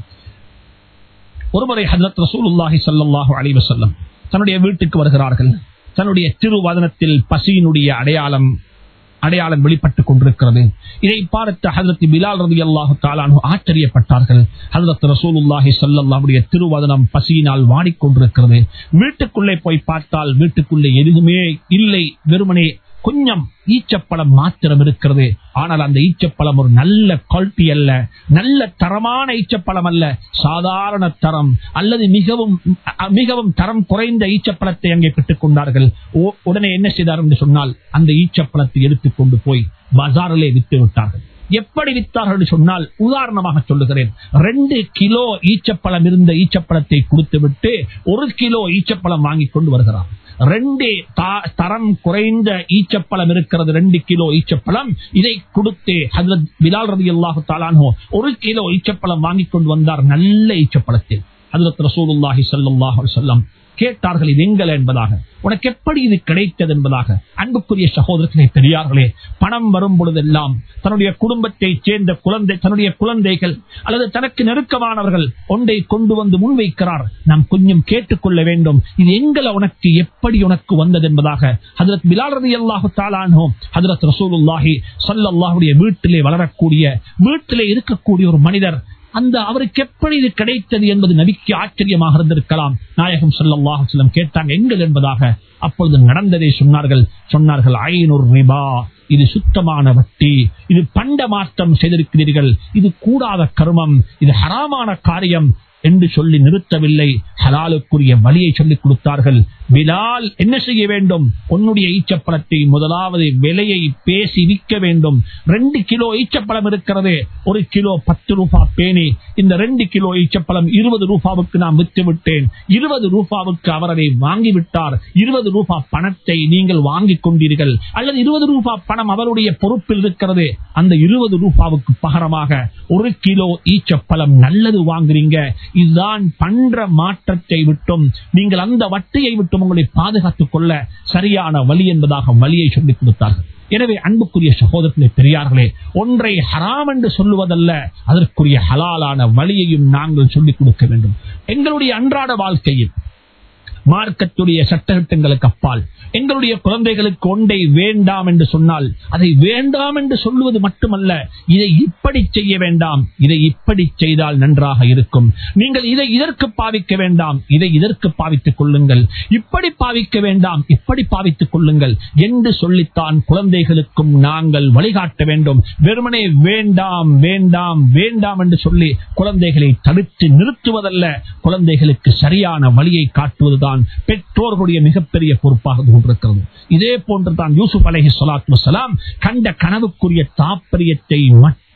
ஒருமுறை ஹஜரத் ரசூலுல்லாஹி ஸல்லல்லாஹு அலைஹி வஸல்லம் தன்னுடைய வீட்டுக்கு வருகிறார்கள் தன்னுடைய திருவதனத்தில் பசியினுடைய அடையாளம் அடையாளம் வெளிப்பட்டுக் கொண்டிருக்கிறது இதை பார்த்த ஹதரத் பிலால் ரதி அல்லாஹு தாலானு ஆச்சரியப்பட்டார்கள் ஹதரத் ரசூலுல்லாஹி ஸல்லல்லாஹுடைய திருவதனம் பசியினால் வாடிக்கொண்டிருக்கிறது வீட்டுக்குள்ளே போய் பார்த்தால் வீட்டுக்குள்ளே எதுவுமே இல்லை வெறுமனே கொஞ்சம் ஈச்சப்பழம் மாத்திரம் இருக்கிறது ஆனால் அந்த ஈச்சப்பழம் ஒரு நல்ல குவாலிட்டி அல்ல நல்ல தரமான ஈச்சப்பழம் அல்ல சாதாரண தரம் அல்லது மிகவும் அ- மிகவும் தரம் குறைந்த ஈச்சப்பழத்தை அங்கே பெற்றுக் கொண்டார்கள் ஓ- உடனே என்ன செய்தார் என்று சொன்னால் அந்த ஈச்சப்பழத்தை எடுத்துக் கொண்டு போய் பஜாரிலே விட்டு விட்டார்கள் எப்படி வித்தார்கள் என்று சொன்னால் உதாரணமாக சொல்லுகிறேன் ரெண்டு கிலோ ஈச்சப்பழம் இருந்த ஈச்சப்பழத்தை கொடுத்து விட்டு ஒரு கிலோ ஈச்சப்பழம் வாங்கி கொண்டு வருகிறார் ரெண்டு தா- தரம் குறைந்த ஈச்சப்பழம் இருக்கிறது ரெண்டு கிலோ ஈச்சப்பழம் இதை கொடுத்து ஹஜரத் பிலால் ரதி அல்லாஹு தாலானோ ஒரு கிலோ ஈச்சப்பழம் வாங்கி கொண்டு வந்தார் நல்ல ஈச்சப்பழத்தில் ஹஜரத் ரசூலுல்லாஹி ஸல்லல்லாஹு அலைஹி வஸல்லம் கேட்டார்கள் இது எங்கள் என்பதாக உனக்கு எப்படி இது கிடைத்தது என்பதாக அன்புக்குரிய சகோதரர்களே பெரியார்களே பணம் வரும் பொழுதெல்லாம் தன்னுடைய குடும்பத்தை சேர்ந்த குழந்தை தன்னுடைய குழந்தைகள் அல்லது தனக்கு நெருக்கமானவர்கள் ஒன்றை கொண்டு வந்து முன்வைக்கிறார் நாம் கொஞ்சம் கேட்டுக்கொள்ள வேண்டும் இது எங்களை உனக்கு எப்படி உனக்கு வந்தது என்பதாக ஹதரத் பிலால் ரதி அல்லாஹு தாலானோ ஹதரத் ரசூலுல்லாஹி ஸல்லல்லாஹுடைய வீட்டிலே வளரக்கூடிய வீட்டிலே இருக்கக்கூடிய ஒரு மனிதர் அந்த அவருக்கு எப்படி இது கிடைத்தது என்பது நபிக்கு ஆச்சரியமாக இருந்திருக்கலாம் நாயகம் ஸல்லல்லாஹு அலைஹி வஸல்லம் கேட்டாங்க எங்கள் என்பதாக அப்பொழுது நடந்ததை சொன்னார்கள் சொன்னார்கள் ஐநூறு ரிபா இது சுத்தமான வட்டி இது பண்ட மாற்றம் செய்திருக்கிறீர்கள் இது கூடாத கர்மம் இது ஹராமான காரியம் என்று சொல்லி நிறுத்தவில்லை ஹலாலுக்குரிய வழியை சொல்லிக் கொடுத்தார்கள் பிலால் என்ன செய்ய வேண்டும் உன்னுடைய ஈச்சப்பழத்தை முதலாவது விலையை பேசி விற்க வேண்டும் ரெண்டு கிலோ ஈச்சப்பழம் இருக்கிறது ஒரு கிலோ பத்து ரூபாய் பேணி இந்த ரெண்டு கிலோ ஈச்சப்பழம் இருபது ரூபாவுக்கு நான் விற்று விட்டேன் இருபது ரூபாவுக்கு அவர் அதை வாங்கிவிட்டார் இருபது ரூபாய் பணத்தை நீங்கள் வாங்கிக் கொண்டீர்கள் அல்லது இருபது ரூபாய் பணம் அவருடைய பொறுப்பில் இருக்கிறது அந்த இருபது ரூபாவுக்கு பகரமாக ஒரு கிலோ ஈச்சப்பழம் நல்லது வாங்குறீங்க இதுதான் பண்ற மாற்றத்தை விட்டும் நீங்கள் அந்த வட்டியை விட்டும் உங்களை பாதுகாத்துக் கொள்ள சரியான வழி என்பதாக வழியை சொல்லிக் கொடுத்தார்கள் எனவே அன்புக்குரிய சகோதரர்களே பெரியார்களே ஒன்றை ஹராம் என்று சொல்லுவதல்ல அதற்குரிய ஹலாலான வழியையும் நாங்கள் சொல்லிக் கொடுக்க வேண்டும் எங்களுடைய அன்றாட வாழ்க்கையில் மார்க்கத்துடைய சட்டத்திட்டங்களுக்கு அப்பால் எங்களுடைய குழந்தைகளுக்கு ஒன்றை வேண்டாம் என்று சொன்னால் அதை வேண்டாம் என்று சொல்லுவது மட்டுமல்ல இதை இப்படி செய்ய வேண்டாம் இதை இப்படி செய்தால் நன்றாக இருக்கும் நீங்கள் இதை இதற்கு பாவிக்க வேண்டாம் இதை இதற்கு பாவித்துக் கொள்ளுங்கள் இப்படி பாவிக்க வேண்டாம் இப்படி பாவித்துக் கொள்ளுங்கள் என்று சொல்லித்தான் குழந்தைகளுக்கும் நாங்கள் வழிகாட்ட வேண்டும் வெறுமனே வேண்டாம் வேண்டாம் வேண்டாம் என்று சொல்லி குழந்தைகளை தடுத்து நிறுத்துவதல்ல குழந்தைகளுக்கு சரியான வழியை காட்டுவதுதான் பெற்றோர்களுடைய மிகப்பெரிய பொறுப்பாக கொண்டிருக்கிறது இதே போன்று தான் யூசுப் அலஹி சலாத்து வசலாம் கண்ட கனவுக்குரிய தாற்பயத்தை மட்டும்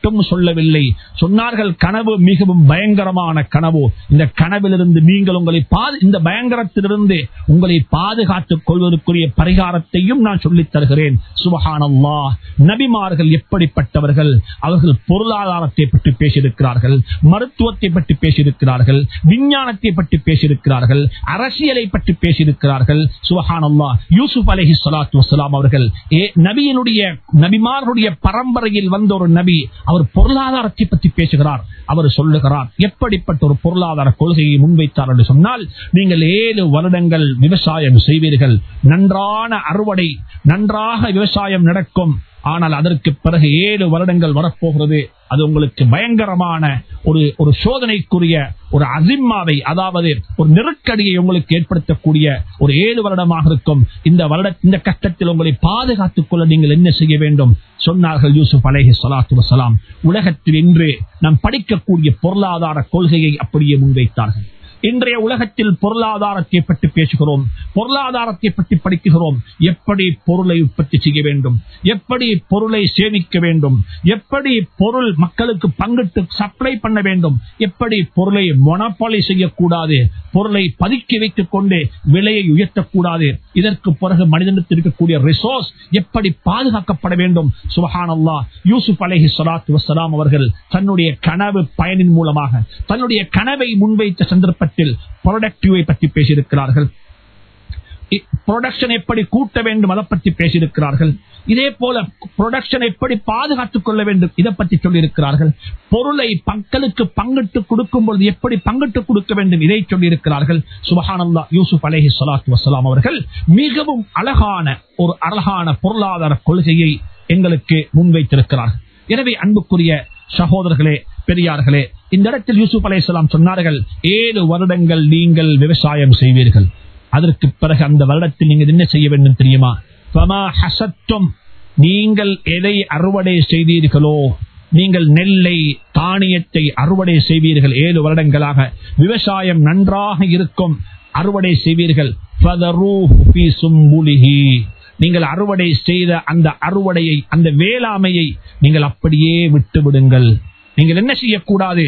மட்டும் சொல்லவில்லை சொன்னார்கள் கனவு மிகவும் பயங்கரமான கனவு இந்த கனவிலிருந்து நீங்கள் உங்களை பாது- இந்த பயங்கரத்திலிருந்து உங்களை பாதுகாத்துக் கொள்வதற்குரிய பரிகாரத்தையும் நான் சொல்லித் தருகிறேன் சுபஹானல்லா நபிமார்கள் எப்படிப்பட்டவர்கள் அவர்கள் பொருளாதாரத்தை பற்றி பேசியிருக்கிறார்கள் மருத்துவத்தை பற்றி பேசியிருக்கிறார்கள் விஞ்ஞானத்தை பற்றி பேசியிருக்கிறார்கள் அரசியலை பற்றி பேசியிருக்கிறார்கள் சுபஹானல்லா யூசுப் அலஹி சலாத்து வசலாம் அவர்கள் ஏ நபியினுடைய நபிமார்களுடைய பரம்பரையில் வந்த ஒரு நபி அவர் பொருளாதாரத்தை பற்றி பேசுகிறார் அவர் சொல்லுகிறார் எப்படிப்பட்ட ஒரு பொருளாதார கொள்கையை முன்வைத்தார் என்று சொன்னால் நீங்கள் ஏழு வருடங்கள் விவசாயம் செய்வீர்கள் நன்றான அறுவடை நன்றாக விவசாயம் நடக்கும் ஆனால் அதற்கு பிறகு ஏழு வருடங்கள் வரப்போகிறது அது உங்களுக்கு பயங்கரமான ஒரு ஒரு சோதனைக்குரிய ஒரு அசிம்மாவை அதாவது ஒரு நெருக்கடியை உங்களுக்கு ஏற்படுத்தக்கூடிய ஒரு ஏழு வருடமாக இருக்கும் இந்த வருட இந்த கட்டத்தில் உங்களை பாதுகாத்துக் கொள்ள நீங்கள் என்ன செய்ய வேண்டும் சொன்னார்கள் யூசுப் அலேஹி சலாத்து வசலாம் உலகத்தில் இன்று நாம் படிக்கக்கூடிய பொருளாதார கொள்கையை அப்படியே முன்வைத்தார்கள் இன்றைய உலகத்தில் பொருளாதாரத்தை பற்றி பேசுகிறோம் பொருளாதாரத்தை பற்றி படிக்கிறோம் எப்படி பொருளை உற்பத்தி செய்ய வேண்டும் எப்படி பொருளை சேமிக்க வேண்டும் எப்படி பொருள் மக்களுக்கு பங்கிட்டு சப்ளை பண்ண வேண்டும் எப்படி பொருளை மொனப்பாலை செய்யக்கூடாது பொருளை பதுக்கி வைத்துக் கொண்டு விலையை உயர்த்தக்கூடாது இதற்கு பிறகு மனிதனுக்கு இருக்கக்கூடிய ரிசோர்ஸ் எப்படி பாதுகாக்கப்பட வேண்டும் சுபஹானல்லா யூசுப் அலைஹி ஸலாத்து வஸ்ஸலாம் அவர்கள் தன்னுடைய கனவு பயனின் மூலமாக தன்னுடைய கனவை முன்வைத்த சந்தர்ப்பத்தில் ப்ரொடக்டிவை பற்றி பேசியிருக்கிறார்கள் ப்ரொடக்ஷன் எப்படி கூட்ட வேண்டும் அதை பற்றி பேசியிருக்கிறார்கள் இதே போல ப்ரொடக்ஷன் எப்படி பாதுகாத்துக் கொள்ள வேண்டும் இதை பற்றி சொல்லியிருக்கிறார்கள் பொருளை மக்களுக்கு பங்கிட்டு கொடுக்கும் பொழுது எப்படி பங்கிட்டு கொடுக்க வேண்டும் இதை சொல்லியிருக்கிறார்கள் சுபஹானல்லா யூசுப் அலேஹி சலாத்து வசலாம் அவர்கள் மிகவும் அழகான ஒரு அழகான பொருளாதார கொள்கையை எங்களுக்கு முன்வைத்திருக்கிறார்கள் எனவே அன்புக்குரிய சகோதரர்களே பெரியார்களே இந்த இடத்தில் யூசுப் அலையாம் சொன்னார்கள் ஏழு வருடங்கள் நீங்கள் விவசாயம் செய்வீர்கள் அதற்கு பிறகு அந்த வருடத்தில் நீங்கள் என்ன செய்ய வேண்டும் தெரியுமா ஃபமா ஹசத்தும் நீங்கள் எதை அறுவடை செய்தீர்களோ நீங்கள் நெல்லை தானியத்தை அறுவடை செய்வீர்கள் ஏழு வருடங்களாக விவசாயம் நன்றாக இருக்கும் அறுவடை செய்வீர்கள் ஃபதரூஹு ஃபீ சும்புலிஹி. நீங்கள் அறுவடை செய்த அந்த அறுவடையை அந்த வேளாமையை நீங்கள் அப்படியே விட்டு விடுங்கள் நீங்கள் என்ன செய்யக்கூடாது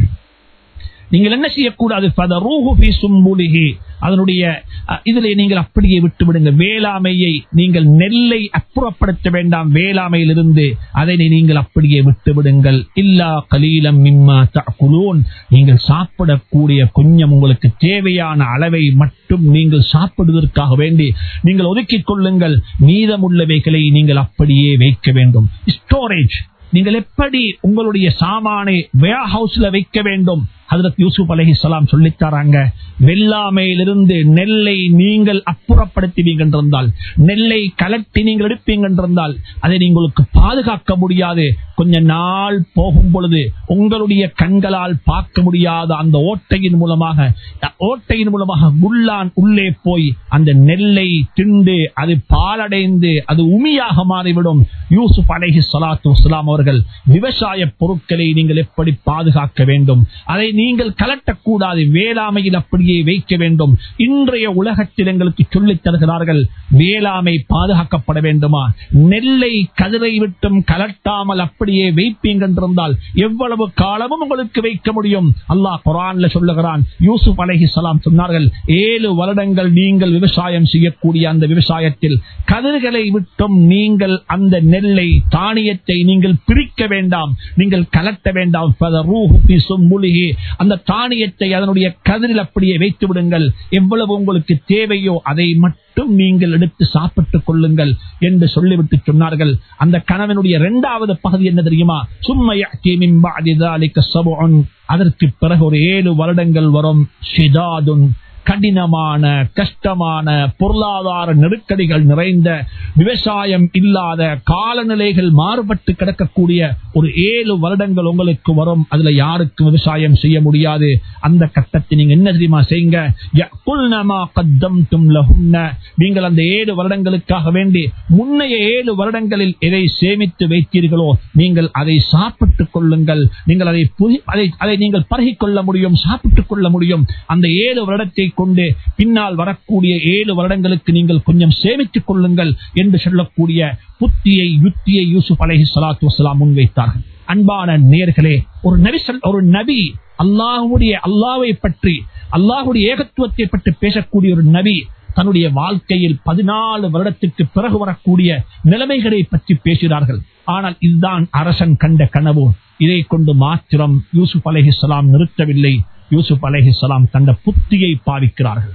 நீங்கள் என்ன செய்யக்கூடாது ஃபதரூஹு ஃபீ சும்புலிஹி. அதனுடைய அஹ், இதிலே நீங்கள் அப்படியே விட்டு விடுங்க வேளாமையை நீங்கள் நெல்லை அப்புறப்படுத்த வேண்டாம் வேளாமையிலிருந்து அதனை நீங்கள் அப்படியே விட்டு விடுங்கள் இல்லா கலீலம் மிம்மா தஅகுலூன் நீங்கள் சாப்பிடக்கூடிய கொஞ்சம் உங்களுக்கு தேவையான அளவை மட்டும் நீங்கள் சாப்பிடுவதற்காக வேண்டி நீங்கள் ஒதுக்கிக் கொள்ளுங்கள் மீதமுள்ளவைகளை நீங்கள் அப்படியே வைக்க வேண்டும் ஸ்டோரேஜ் நீங்கள் எப்படி உங்களுடைய சாமானை வேர் ஹவுஸ்ல வைக்க வேண்டும் ஹதரத் யூசுப் அலஹி சலாம் சொல்லித்தராங்க வெள்ளாமையிலிருந்து நெல்லை நீங்கள் அப்புறப்படுத்துவீங்க என்றிருந்தால் நெல்லை கலட்டி நீங்கள் எடுப்பீங்க என்றிருந்தால் அதை உங்களுக்கு பாதுகாக்க முடியாது கொஞ்ச நாள் போகும் பொழுது உங்களுடைய கண்களால் பார்க்க முடியாத அந்த ஓட்டையின் மூலமாக ஓட்டையின் மூலமாக குல்லான் உள்ளே போய் அந்த நெல்லை திண்டு அது பாலடைந்து அது உமியாக மாறிவிடும் யூசுப் அலைஹி ஸலாத்து வஸலாம் அவர்கள் விவசாய பொருட்களை நீங்கள் எப்படி பாதுகாக்க வேண்டும் அதை நீங்கள் கலட்டக்கூடாது வேளாமையில் அப்படியே வைக்க வேண்டும் இன்றைய உலகத்தில் எங்களுக்கு சொல்லித் தருகிறார்கள் வேளாமை பாதுகாக்கப்பட வேண்டுமா நெல்லை கதிரை விட்டும் கலட்டாமல் அப்படியே வைப்பீங்க என்றிருந்தால் எவ்வளவு காலமும் உங்களுக்கு வைக்க முடியும் அல்லாஹ் குரான்ல சொல்லுகிறான் யூசுப் அலைஹி ஸலாம் சொன்னார்கள் ஏழு வருடங்கள் நீங்கள் விவசாயம் செய்யக்கூடிய அந்த விவசாயத்தில் கதிர்களை விட்டும் நீங்கள் அந்த நெல்லை தானியத்தை நீங்கள் பிரிக்க வேண்டாம் நீங்கள் கலட்ட வேண்டாம் ஃபதரூஹு ஃபீ சும்புலிஹி. அந்த தானியத்தை அதனுடைய கதிரில் அப்படியே வைத்து விடுங்கள் எவ்வளவு உங்களுக்கு தேவையோ அதை மட்டும் நீங்கள் எடுத்து சாப்பிட்டுக் கொள்ளுங்கள் என்று சொல்லிவிட்டு சொன்னார்கள் அந்த கணவனுடைய இரண்டாவது பகுதி என்ன தெரியுமா சும்மா يأتي من بعد ذلك سبع. அதற்கு பிறகு ஒரு ஏழு வருடங்கள் வரும் ஷிதாதுன் கடினமான கஷ்டமான பொருளாதார நெருக்கடிகள் நிறைந்த விவசாயம் இல்லாத காலநிலைகள் மாறுபட்டு கிடக்கக்கூடிய ஒரு ஏழு வருடங்கள் உங்களுக்கு வரும் அதுல யாருக்கும் விவசாயம் செய்ய முடியாது அந்த கட்டத்தை நீங்க என்ன தெரியுமா செய்யுங்க يَأْكُلْنَ مَا قَدَّمْتُمْ لَهُنَّ. நீங்கள் அந்த ஏழு வருடங்களுக்காக வேண்டி முன்னைய ஏழு வருடங்களில் எதை சேமித்து வைத்தீர்களோ நீங்கள் அதை சாப்பிட்டுக் கொள்ளுங்கள் நீங்கள் அதை புதி- அதை அதை நீங்கள் பருகிக் கொள்ள முடியும் சாப்பிட்டுக் கொள்ள முடியும் அந்த ஏழு வருடத்தை கொண்டு பின்னால் வரக்கூடிய ஏழு வருடங்களுக்கு நீங்கள் கொஞ்சம் சேமித்துக் கொள்ளுங்கள் என்று சொல்லக்கூடிய புத்தியை யுத்தியை யூசுப் அலைஹி ஸலாத்து வஸலாம் முன்வைத்தார்கள் அன்பான நேர்களே ஒரு நபி சொல்- ஒரு நபி அல்லாஹுடைய அல்லாவை பற்றி அல்லாஹுடைய ஏகத்துவத்தை பற்றி பேசக்கூடிய ஒரு நபி தன்னுடைய வாழ்க்கையில் பதினாலு வருடத்துக்கு பிறகு வரக்கூடிய நிலைமைகளை பற்றி பேசுகிறார்கள் ஆனால் இதுதான் அரசன் கண்ட கனவு இதை கொண்டு மாத்திரம் யூசுப் அலைஹிஸ்ஸலாம் நிறுத்தவில்லை யூசுப் அலைஹிஸ்ஸலாம் தந்த புத்தியை பாவிக்கிறார்கள்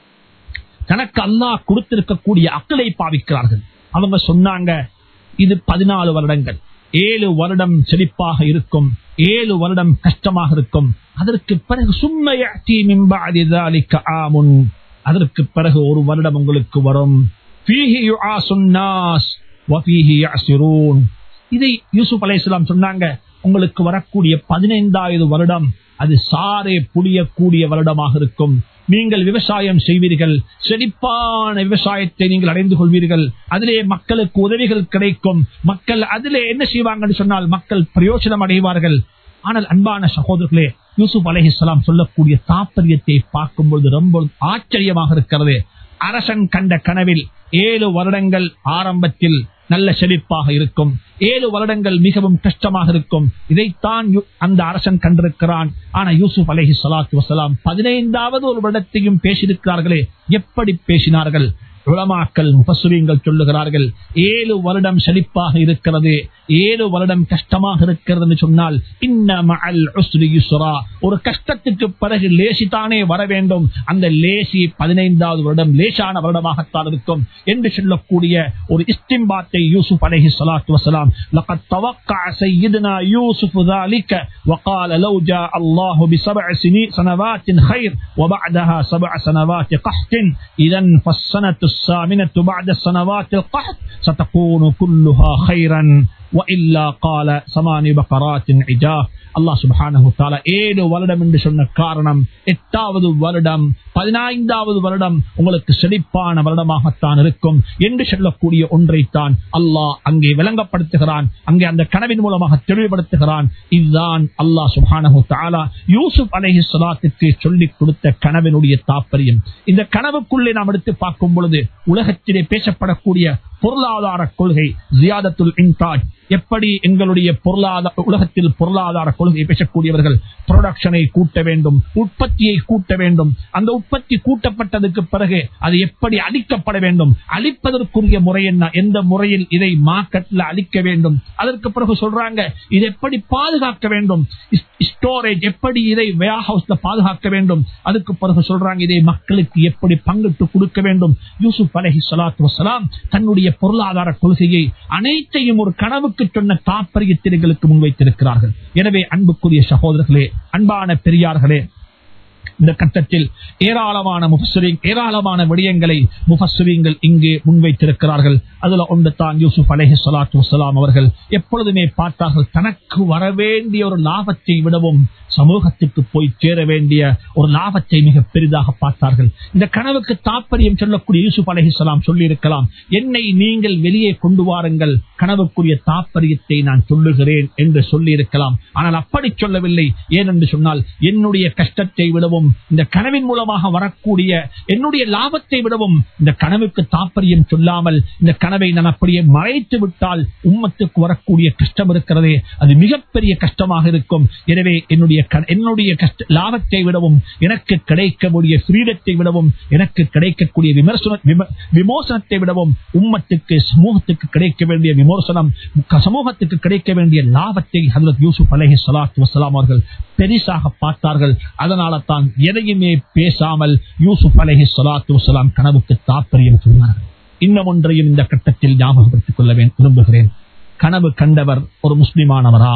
தனக்கு அல்லாஹ் கொடுத்திருக்கக்கூடிய அக்களை பாவிக்கிறார்கள் அவங்க சொன்னாங்க இது பதினாலு வருடங்கள் ஏழு வருடம் செழிப்பாக இருக்கும் ஏழு வருடம் கஷ்டமாக இருக்கும் அதற்கு பிறகு சும்மையாட்டி மிம்பாதிதாலிக்க ஆமுன் அதற்கு பிறகு ஒரு வருடம் உங்களுக்கு வரும் ஃபீஹி யுஆசுன் நாஸ் வஃபீஹி யஅஸிரூன். இதை யூசுப் அலைஹிஸ்ஸலாம் சொன்னாங்க உங்களுக்கு வரக்கூடிய பதினைந்தாவது வருடம் அது சாரே புளியக்கூடிய வருடமாக இருக்கும் நீங்கள் விவசாயம் செய்வீர்கள் செழிப்பான விவசாயத்தை நீங்கள் அடைந்து கொள்வீர்கள் அதிலே மக்களுக்கு உதவிகள் கிடைக்கும் மக்கள் அதிலே என்ன செய்வாங்கன்னு சொன்னால் மக்கள் பிரயோஜனம் அடைவார்கள் ஆனால் அன்பான சகோதரர்களே யூசுப் அலைஹிஸ்ஸலாம் சொல்லக்கூடிய தாற்பயத்தை பார்க்கும்போது ரொம்ப ஆச்சரியமாக இருக்கிறது அரசன் கண்ட கனவில் ஏழு வருடங்கள் ஆரம்பத்தில் நல்ல செழிப்பாக இருக்கும் ஏழு வருடங்கள் மிகவும் கஷ்டமாக இருக்கும் இதைத்தான் யு- அந்த அரசன் கண்டிருக்கிறான் ஆனா யூசுப் அலைஹி ஸலாத்து வஸலாம் பதினைந்தாவது ஒரு வருடத்தையும் பேசியிருக்கிறார்களே எப்படி பேசினார்கள் உலமாக்கள் முபஸ்ஸரீன்கள் சொல்லுகிறார்கள் ஏழு வருடம் செழிப்பாக இருக்கிறது ஏழு வருடம் கஷ்டமாக இருக்கிறது என்று சொன்னால் இன்ன மஅல் உஸ்ரி யுஸ்ரா ஒரு கஷ்டத்துக்கு பிறகு லேசி தானே வர வேண்டும் அந்த லேசி பதினைந்தாவது வருடம் லேசான வருடமாகத்தான் இருக்கும் என்று சொல்லக்கூடிய ஒரு இஸ்திம்பாத்தை யூசுப் அலைஹி ஸலாத்து வஸலாம் لقد توقع سيدنا يوسف ذلك وقال لو جاء الله بسبع سنين سنوات خير وبعدها سبع سنوات قحط اذا فالسنه الثامنه بعد سنوات القحط ستكون كلها خيرا وإلا قال ثمان بقرات عجاف அல்லாஹ் சுப்ஹானஹு தஆலா ஏழு வருடம் என்று சொன்ன காரணம் எட்டாவது வருடம் பதினைந்தாவது வருடம் உங்களுக்கு செழிப்பான வருடமாகத்தான் இருக்கும் என்று சொல்லக்கூடிய ஒன்றைத்தான் அல்லாஹ் அங்கே விளங்கப்படுத்துகிறான் அங்கே அந்த கனவின் மூலமாக தெளிவுபடுத்துகிறான் இதுதான் அல்லாஹ் சுப்ஹானஹு தஆலா யூசுப் அலைஹி ஸலாத்துக்கு சொல்லிக் கொடுத்த கனவினுடைய தாற்பயம் இந்த கனவுக்குள்ளே நாம் எடுத்து பார்க்கும் பொழுது உலகத்திலே பேசப்படக்கூடிய பொருளாதார கொள்கை ஜியாதத்துல் இன்தாஜ் எப்படி எங்களுடைய பொருளாதார உலகத்தில் பொருளாதார கொள்கை பேசக்கூடியவர்கள் ப்ரொடக்ஷனை கூட்ட வேண்டும் உற்பத்தியை கூட்ட வேண்டும் அந்த உற்பத்தி கூட்டப்பட்டதுக்கு பிறகு அது எப்படி அளிக்கப்பட வேண்டும் அளிப்பதற்குரிய முறை என்ன எந்த முறையில் இதை மார்க்கெட்ல அளிக்க வேண்டும் அதற்கு பிறகு சொல்றாங்க இது எப்படி பாதுகாக்க வேண்டும் ஸ்டோரேஜ் எப்படி இதை வேர் ஹவுஸ்ல பாதுகாக்க வேண்டும் அதுக்கு பிறகு சொல்றாங்க இதை மக்களுக்கு எப்படி பங்கிட்டு கொடுக்க வேண்டும் யூசுப் அலஹி சலாத்து வசலாம் தன்னுடைய பொருளாதார கொள்கையை அனைத்தையும் ஒரு கனவுக்கு சொன்ன தாற்பயத்தில் எங்களுக்கு முன்வைத்திருக்கிறார்கள் எனவே அன்புக்குரிய சகோதரர்களே அன்பான பெரியார்களே இந்த கட்டத்தில் ஏராளமான முஃபஸ்ஸரீன் ஏராளமான விடயங்களை முஃபஸ்ஸரீன்கள் இங்கே முன்வைத்திருக்கிறார்கள் அதுல ஒன்று தான் யூசுப் அலைஹி ஸலாத்து வஸலாம் அவர்கள் எப்பொழுதுமே பார்த்தார்கள் தனக்கு வர வேண்டிய ஒரு லாபத்தை விடவும் சமூகத்துக்கு போய் சேர வேண்டிய ஒரு லாபத்தை மிக பெரிதாக பார்த்தார்கள் இந்த கனவுக்கு தாற்பயம் சொல்லக்கூடிய யூசுப் அலைஹிஸ்ஸலாம் சொல்லி இருக்கலாம் என்னை நீங்கள் வெளியே கொண்டு வாருங்கள் கனவுக்குரிய தாற்பயத்தை நான் சொல்லுகிறேன் என்று சொல்லி இருக்கலாம் ஆனால் அப்படி சொல்லவில்லை ஏனென்று சொன்னால் என்னுடைய கஷ்டத்தை விடவும் இந்த கனவின் மூலமாக வரக்கூடிய என்னுடைய லாபத்தை விடவும் இந்த கனவுக்கு தாற்பயம் சொல்லாமல் இந்த கனவை நான் அப்படியே மறைத்து விட்டால் உம்மத்துக்கு வரக்கூடிய கஷ்டம் இருக்கிறதே அது மிகப்பெரிய கஷ்டமாக இருக்கும் எனவே என்னுடைய க- என்னுடைய கஷ்ட லாபத்தை விடவும் எனக்கு கிடைக்கக்கூடிய ஃப்ரீடத்தை விடவும் எனக்கு கிடைக்கக்கூடிய விமர்சன விம- விமோசனத்தை விடவும் உம்மத்துக்கு சமூகத்துக்கு கிடைக்க வேண்டிய விமோசனம் க- சமூகத்துக்கு கிடைக்க வேண்டிய லாபத்தை ஹதரத் யூசுப் அலைஹி ஸலாத்து வஸலாம் அவர்கள் பெரிசாக பார்த்தார்கள் அதனால தான் எதையுமே பேசாமல் யூசுப் அலைஹி ஸலாத்து வஸலாம் கனவுக்கு தாற்பயம் சொன்னார்கள் இன்னும் ஒன்றையும் இந்த கட்டத்தில் ஞாபகப்படுத்திக் கொள்ள வே- விரும்புகிறேன் கனவு கண்டவர் ஒரு முஸ்லிமானவரா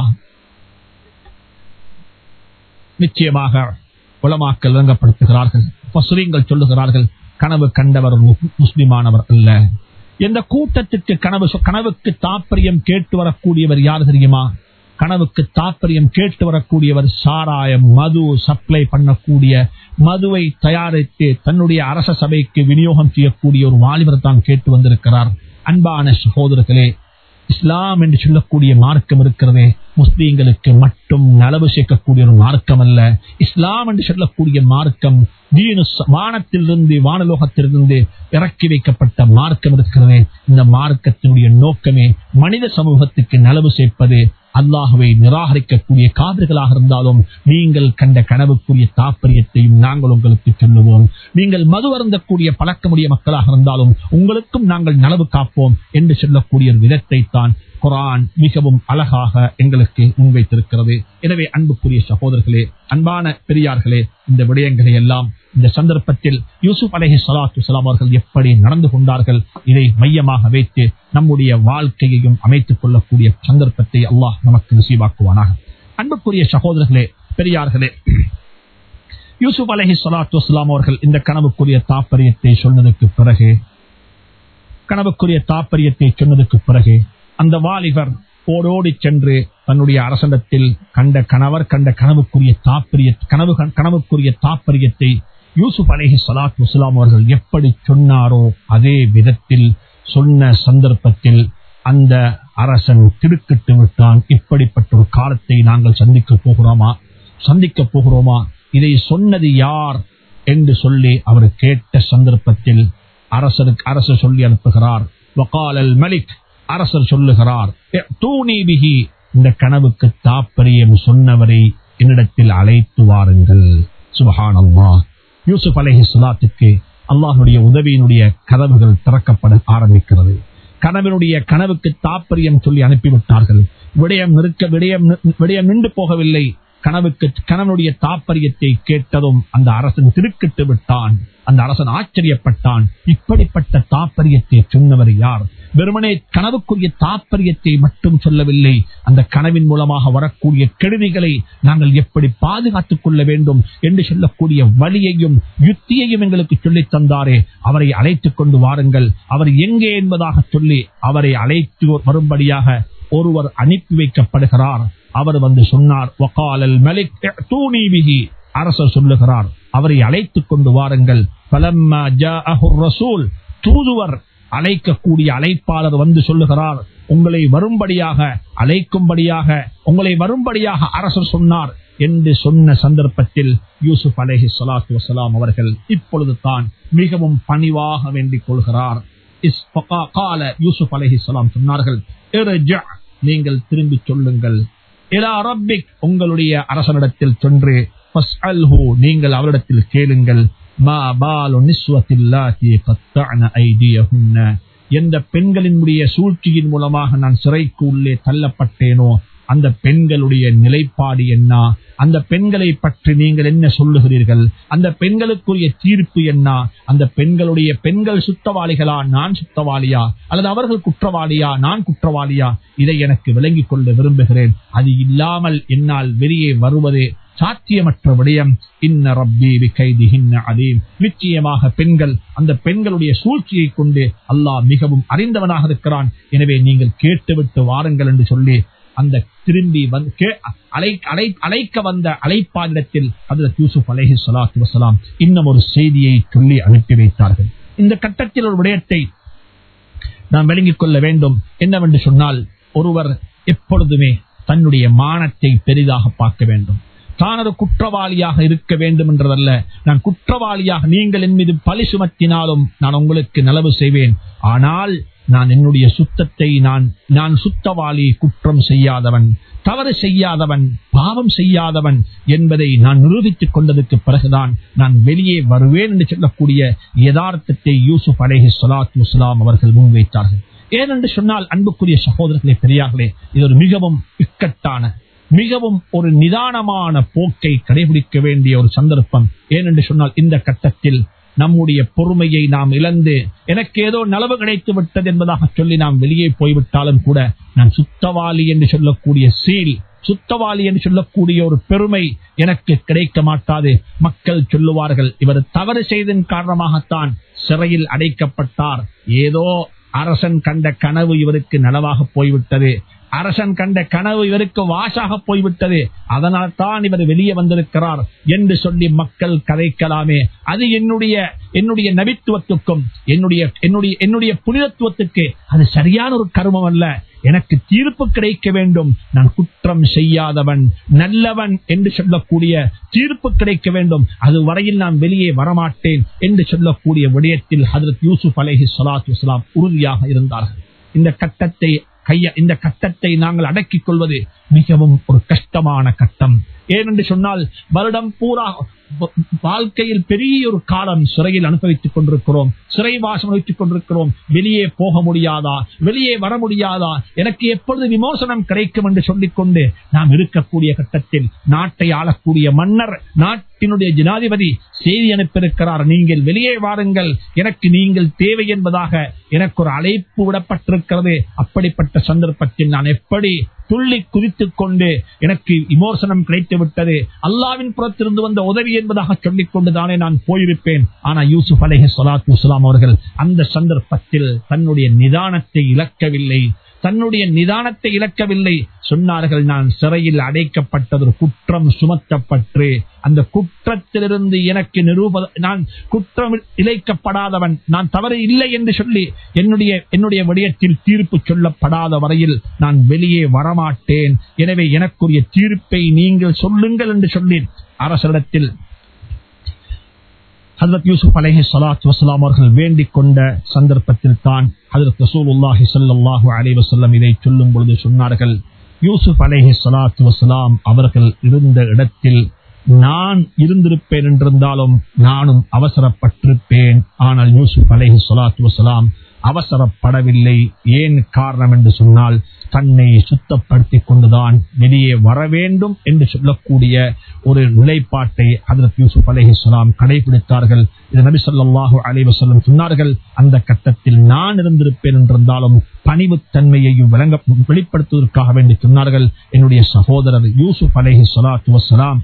நிச்சயமாக உலமாக்கள் விளங்கப்படுத்துகிறார்கள் பசுரீங்கள் சொல்லுகிறார்கள் கனவு கண்டவர் ஒரு மு- முஸ்லிமானவர் அல்ல எந்த கூட்டத்திற்கு கனவு சொ- கனவுக்கு தாற்பயம் கேட்டு வரக்கூடியவர் யார் தெரியுமா கனவுக்கு தாற்பயம் கேட்டு வரக்கூடியவர் சாராயம் மது சப்ளை பண்ணக்கூடிய மதுவை தயாரித்து தன்னுடைய அரச சபைக்கு விநியோகம் செய்யக்கூடிய ஒரு வாலிபர் தான் கேட்டு வந்திருக்கிறார் அன்பான சகோதரர்களே இஸ்லாம் என்று சொல்லக்கூடிய மார்க்கம் இருக்கிறதே முஸ்லீம்களுக்கு மட்டும் நலவு சேர்க்கக்கூடிய ஒரு மார்க்கம் அல்ல இஸ்லாம் என்று சொல்லக்கூடிய மார்க்கம் தீனு ச- வானத்திலிருந்து வானலோகத்திலிருந்து இறக்கி வைக்கப்பட்ட மார்க்கம் இருக்கிறதே இந்த மார்க்கத்தினுடைய நோக்கமே மனித சமூகத்துக்கு நலவு சேர்ப்பது அல்லாஹுவை நிராகரிக்கக்கூடிய காவிர்களாக இருந்தாலும் நீங்கள் கண்ட கனவுக்குரிய தாற்பயத்தையும் நாங்கள் உங்களுக்கு சொல்லுவோம் நீங்கள் மது அருந்தக்கூடிய பழக்கமுடைய மக்களாக இருந்தாலும் உங்களுக்கும் நாங்கள் நலவு காப்போம் என்று சொல்லக்கூடிய ஒரு விதத்தை தான் குரான் மிகவும் அழகாக எங்களுக்கு முன்வைத்திருக்கிறது எனவே அன்புக்குரிய சகோதரர்களே அன்பான பெரியார்களே இந்த விடயங்களை எல்லாம் இந்த சந்தர்ப்பத்தில் யூசுப் அலஹி சலாத்து சலாம் அவர்கள் எப்படி நடந்து கொண்டார்கள் இதை மையமாக வைத்து நம்முடைய வாழ்க்கையையும் அமைத்துக் கொள்ளக்கூடிய சந்தர்ப்பத்தை அல்லாஹ் நமக்கு நசீவாக்குவானாக அன்புக்குரிய சகோதரர்களே பெரியார்களே யூசுப் அலஹி சலாத்து வலாம் அவர்கள் இந்த கனவுக்குரிய தாற்பயத்தை சொன்னதுக்கு பிறகு கனவுக்குரிய தாற்பயத்தை சொன்னதுக்கு பிறகு அந்த வாலிபர் ஓடோடி சென்று தன்னுடைய அரசண்டத்தில் கண்ட கணவர் கண்ட கனவுக்குரிய தாற்பரிய கனவு கனவுக்குரிய தாற்பயத்தை யூசுப் அலேஹி சலாத் வசலாம் அவர்கள் எப்படி சொன்னாரோ அதே விதத்தில் சொன்ன சந்தர்ப்பத்தில் அந்த அரசன் திருக்கிட்டு விட்டான் இப்படிப்பட்ட ஒரு காலத்தை நாங்கள் சந்திக்க போகிறோமா சந்திக்க போகிறோமா இதை சொன்னது யார் என்று சொல்லி அவர் கேட்ட சந்தர்ப்பத்தில் அரசருக்கு அரசர் சொல்லி அனுப்புகிறார் வகாலல் மலிக் அரசர் சொல்லுகிறார் தூணிபிகி இந்த கனவுக்கு தாற்பயம் சொன்னவரை என்னிடத்தில் அழைத்து வாருங்கள் சுபஹானல்லா யூசுப் அலஹி சுலாத்துக்கு அல்லாஹுடைய உதவியினுடைய கதவுகள் திறக்கப்பட ஆரம்பிக்கிறது கனவினுடைய கனவுக்கு தாற்பயம் சொல்லி அனுப்பிவிட்டார்கள் விடயம் நிற்க விடயம் விடயம் நின்று போகவில்லை கனவுக்கு கணவனுடைய தாற்பயத்தை கேட்டதும் அந்த அரசன் திருக்கிட்டு விட்டான் அந்த அரசன் ஆச்சரியப்பட்டான் இப்படிப்பட்ட தாற்பயத்தை சொன்னவர் யார் வெறுமனே கனவுக்குரிய தாற்பயத்தை மட்டும் சொல்லவில்லை அந்த கனவின் மூலமாக வரக்கூடிய கெடுதிகளை நாங்கள் எப்படி பாதுகாத்துக் கொள்ள வேண்டும் என்று சொல்லக்கூடிய வழியையும் யுத்தியையும் எங்களுக்கு சொல்லித் தந்தாரே அவரை அழைத்துக் கொண்டு வாருங்கள் அவர் எங்கே என்பதாக சொல்லி அவரை அழைத்து வரும்படியாக ஒருவர் அனுப்பி வைக்கப்படுகிறார் அவர் வந்து சொன்னார் வகாலல் மலிக் தூணிவிகி அரசர் சொல்லுகிறார் அவரை அழைத்துக் கொண்டு வாருங்கள் பலம்மா ரசூல் தூதுவர் அழைக்கக்கூடிய அழைப்பாளர் வந்து சொல்லுகிறார் உங்களை வரும்படியாக அழைக்கும்படியாக உங்களை வரும்படியாக அரசர் சொன்னார் என்று சொன்ன சந்தர்ப்பத்தில் யூசுப் அலேஹி சலாத்து வசலாம் அவர்கள் இப்பொழுது தான் மிகவும் பணிவாக வேண்டிக் கொள்கிறார் யூசுப் அலேஹி சலாம் சொன்னார்கள் நீங்கள் திரும்பி சொல்லுங்கள் உங்களுடைய அரசனிடத்தில் சென்று நீங்கள் அவரிடத்தில் கேளுங்கள் எந்த பெண்களினுடைய சூழ்ச்சியின் மூலமாக நான் சிறைக்கு உள்ளே தள்ளப்பட்டேனோ அந்த பெண்களுடைய நிலைப்பாடு என்ன அந்த பெண்களை பற்றி நீங்கள் என்ன சொல்லுகிறீர்கள் அந்த பெண்களுக்குரிய தீர்ப்பு என்ன அந்த பெண்களுடைய பெண்கள் சுத்தவாளிகளா நான் சுத்தவாளியா அல்லது அவர்கள் குற்றவாளியா நான் குற்றவாளியா இதை எனக்கு விளங்கிக் கொள்ள விரும்புகிறேன் அது இல்லாமல் என்னால் வெளியே வருவதே சாத்தியமற்ற விடயம் இன்ன ரப்பி கைதிஹின்ன அதீம் நிச்சயமாக பெண்கள் அந்த பெண்களுடைய சூழ்ச்சியை கொண்டு அல்லாஹ் மிகவும் அறிந்தவனாக இருக்கிறான் எனவே நீங்கள் கேட்டுவிட்டு வாருங்கள் என்று சொல்லி அந்த திரும்பி அழைக்க வந்த அழைப்பாளிடத்தில் அதில் யூசுப் அலேஹி சலாத்து வசலாம் இன்னும் ஒரு செய்தியை சொல்லி அனுப்பி வைத்தார்கள் இந்த கட்டத்தில் ஒரு விடயத்தை நாம் விளங்கிக் கொள்ள வேண்டும் என்னவென்று சொன்னால் ஒருவர் எப்பொழுதுமே தன்னுடைய மானத்தை பெரிதாக பார்க்க வேண்டும் தான் ஒரு குற்றவாளியாக இருக்க வேண்டும் என்றதல்ல நான் குற்றவாளியாக நீங்கள் என் மீது பழி சுமத்தினாலும் நான் உங்களுக்கு நலவு செய்வேன் ஆனால் நான் என்னுடைய சுத்தத்தை நான் நான் சுத்தவாளி குற்றம் செய்யாதவன் தவறு செய்யாதவன் பாவம் செய்யாதவன் என்பதை நான் நிரூபித்துக் கொண்டதற்கு பிறகுதான் நான் வெளியே வருவேன் என்று சொல்லக்கூடிய யதார்த்தத்தை யூசுப் அலேஹி சலாத்து வலாம் அவர்கள் முன்வைத்தார்கள் ஏனென்று சொன்னால் அன்புக்குரிய சகோதரர்களே பெரியார்களே இது ஒரு மிகவும் இக்கட்டான மிகவும் ஒரு நிதானமான போக்கை கடைபிடிக்க வேண்டிய ஒரு சந்தர்ப்பம் ஏனென்று சொன்னால் இந்த கட்டத்தில் நம்முடைய பொறுமையை நாம் இழந்து எனக்கு ஏதோ நலவு கிடைத்து விட்டது என்பதாக சொல்லி நாம் வெளியே போய்விட்டாலும் கூட நான் சுத்தவாளி என்று சொல்லக்கூடிய சீல் சுத்தவாளி என்று சொல்லக்கூடிய ஒரு பெருமை எனக்கு கிடைக்க மாட்டாது மக்கள் சொல்லுவார்கள் இவர் தவறு செய்ததன் காரணமாகத்தான் சிறையில் அடைக்கப்பட்டார் ஏதோ அரசன் கண்ட கனவு இவருக்கு நலவாக போய்விட்டது அரசன் கண்ட கனவு இவருக்கு வாசாக போய்விட்டது அதனால் தான் இவர் வெளியே வந்திருக்கிறார் என்று சொல்லி மக்கள் கதைக்கலாமே அது என்னுடைய என்னுடைய நபித்துவத்துக்கும் என்னுடைய என்னுடைய என்னுடைய புனிதத்துவத்துக்கு அது சரியான ஒரு கருமம் அல்ல எனக்கு தீர்ப்பு கிடைக்க வேண்டும் நான் குற்றம் செய்யாதவன் நல்லவன் என்று சொல்லக்கூடிய தீர்ப்பு கிடைக்க வேண்டும் அது வரையில் நான் வெளியே வரமாட்டேன் என்று சொல்லக்கூடிய விடயத்தில் ஹதரத் யூசுப் அலேஹி சலாத்து வலாம் உறுதியாக இருந்தார்கள் இந்த கட்டத்தை கைய இந்த கட்டத்தை நாங்கள் அடக்கிக் கொள்வது மிகவும் ஒரு கஷ்டமான கட்டம் ஏனென்று சொன்னால் வருடம் பூரா வ- வாழ்க்கையில் பெரிய ஒரு காலம் சிறையில் அனுபவித்துக் கொண்டிருக்கிறோம் சிறைவாசம் அனுபவித்துக் கொண்டிருக்கிறோம் வெளியே போக முடியாதா வெளியே வர முடியாதா எனக்கு எப்பொழுது விமோசனம் கிடைக்கும் என்று சொல்லிக் கொண்டு நாம் இருக்கக்கூடிய கட்டத்தில் நாட்டை ஆளக்கூடிய மன்னர் நாட்டினுடைய ஜனாதிபதி செய்தி அனுப்பியிருக்கிறார் நீங்கள் வெளியே வாருங்கள் எனக்கு நீங்கள் தேவை என்பதாக எனக்கு ஒரு அழைப்பு விடப்பட்டிருக்கிறது அப்படிப்பட்ட சந்தர்ப்பத்தில் நான் எப்படி துள்ளி குதித்துக் கொண்டு எனக்கு விமோசனம் கிடைத்து விட்டது அல்லாவின் புறத்திலிருந்து வந்த உதவி என்பதாக சொல்லிக் கொண்டுதானே நான் போயிருப்பேன் ஆனா யூசுப் அலைஹி ஸலாத்து வஸலாம் அவர்கள் அந்த சந்தர்ப்பத்தில் தன்னுடைய நிதானத்தை இழக்கவில்லை தன்னுடைய நிதானத்தை இழக்கவில்லை சொன்னார்கள் நான் சிறையில் அடைக்கப்பட்டது ஒரு குற்றம் சுமத்தப்பட்டு அந்த குற்றத்திலிருந்து எனக்கு நிரூப நான் குற்றம் இழைக்கப்படாதவன் நான் தவறு இல்லை என்று சொல்லி என்னுடைய என்னுடைய விடயத்தில் தீர்ப்பு சொல்லப்படாத வரையில் நான் வெளியே வரமாட்டேன் எனவே எனக்குரிய தீர்ப்பை நீங்கள் சொல்லுங்கள் என்று சொல்லி அரசரிடத்தில் ஹசரத் யூசுப் அலைஹி ஸலாத்து வஸலாம் அவர்கள் வேண்டிக் கொண்ட சந்தர்ப்பத்தில் தான் ஹசரத் ரசூலுல்லாஹி ஸல்லல்லாஹு அலைஹி வஸல்லம் இதை சொல்லும் பொழுது சொன்னார்கள் யூசுப் அலைஹி ஸலாத்து வஸலாம் அவர்கள் இருந்த இடத்தில் நான் இருந்திருப்பேன் என்றிருந்தாலும் நானும் அவசரப்பட்டிருப்பேன் ஆனால் யூசுப் அலைஹி ஸலாத்து வஸலாம் அவசரப்படவில்லை ஏன் காரணம் என்று சொன்னால் தன்னை சுத்தப்படுத்திக் கொண்டுதான் வெளியே வர வேண்டும் என்று சொல்லக்கூடிய ஒரு நிலைப்பாட்டை ஹதரத் யூசுப் அலைஹிஸ்ஸலாம் கடைபிடித்தார்கள் இது நபி ஸல்லல்லாஹு அலைஹி வஸல்லம் சொன்னார்கள் அந்த கட்டத்தில் நான் இருந்திருப்பேன் என்றிருந்தாலும் பணிவுத்தன்மையையும் விளங்க வெளிப்படுத்துவதற்காக வேண்டி சொன்னார்கள் என்னுடைய சகோதரர் யூசுப் அலைஹி ஸலாத்து வஸ்ஸலாம்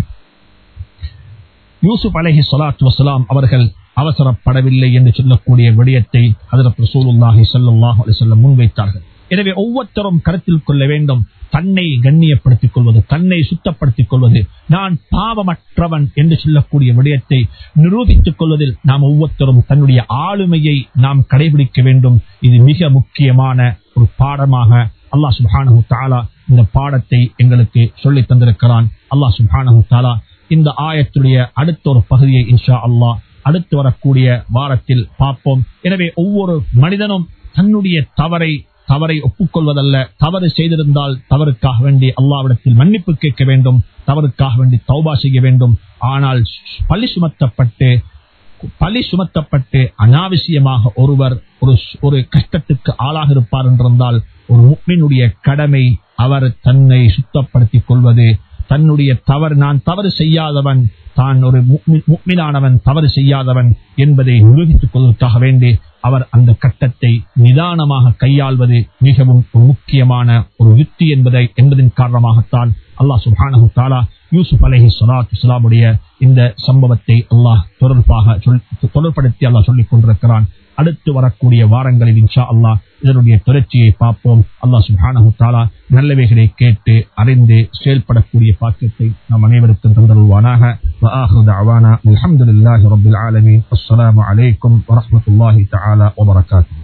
யூசுப் அலைஹி ஸலாத்து வஸ்ஸலாம் அவர்கள் அவசரப்படவில்லை என்று சொல்லக்கூடிய விடயத்தை ஹதரத் ரசூலுல்லாஹி ஸல்லல்லாஹு அலைஹி வஸல்லம் முன்வைத்தார்கள் எனவே ஒவ்வொருத்தரும் கருத்தில் கொள்ள வேண்டும் தன்னை கண்ணியப்படுத்திக் கொள்வது தன்னை சுத்தப்படுத்திக் கொள்வது நான் பாவமற்றவன் என்று சொல்லக்கூடிய விடயத்தை நிரூபித்துக் கொள்வதில் நாம் ஒவ்வொருத்தரும் தன்னுடைய ஆளுமையை நாம் கடைபிடிக்க வேண்டும் இது மிக முக்கியமான ஒரு பாடமாக அல்லாஹ் சுப்ஹானஹு தஆலா இந்த பாடத்தை எங்களுக்கு சொல்லித் தந்திருக்கிறான் அல்லாஹ் சுப்ஹானஹு தஆலா இந்த ஆயத்துடைய அடுத்த ஒரு பகுதியை இன்ஷா அல்லாஹ் அடுத்து வரக்கூடிய வாரத்தில் பார்ப்போம் எனவே ஒவ்வொரு மனிதனும் தன்னுடைய தவறை தவறை ஒப்புக்கொள்வதல்ல தவறு செய்திருந்தால் தவறுக்காக வேண்டி அல்லாவிடத்தில் மன்னிப்பு கேட்க வேண்டும் தவறுக்காக வேண்டி தௌபா செய்ய வேண்டும் ஆனால் பழி சுமத்தப்பட்டு பழி சுமத்தப்பட்டு அனாவசியமாக ஒருவர் ஒரு ஒரு கஷ்டத்துக்கு ஆளாக இருப்பார் என்றிருந்தால் ஒரு முக்மினுடைய கடமை அவர் தன்னை சுத்தப்படுத்திக் கொள்வது தன்னுடைய தவறு நான் தவறு செய்யாதவன் தான் ஒரு முக்மி- முக்மினானவன் தவறு செய்யாதவன் என்பதை நிரூபித்துக் கொள்வதற்காக வேண்டி அவர் அந்த கட்டத்தை நிதானமாக கையாள்வது மிகவும் ஒரு முக்கியமான ஒரு யுக்தி என்பதை என்பதன் காரணமாகத்தான் அல்லாஹ் சுப்ஹானஹு தஆலா யூசுப் அலைஹி ஸலாத்து வஸலாமுடைய இந்த சம்பவத்தை அல்லாஹ் தொடர்பாக சொல்- தொடர்படுத்தி அல்லாஹ் சொல்லிக் கொண்டிருக்கிறான் அடுத்து வரக்கூடிய வாரங்களில் இன்ஷா அல்லாஹ் இதனுடைய தொடர்ச்சியை பார்ப்போம் அல்லாஹ் சுப்ஹானஹு தஆலா நல்லவைகளை கேட்டு அறிந்து செயல்படக்கூடிய பாக்கியத்தை நாம் அனைவருக்கும் தந்தருவானாக وآخر دعوانا الحمد لله رب العالمين السلام عليكم ورحمة الله تعالى وبركاته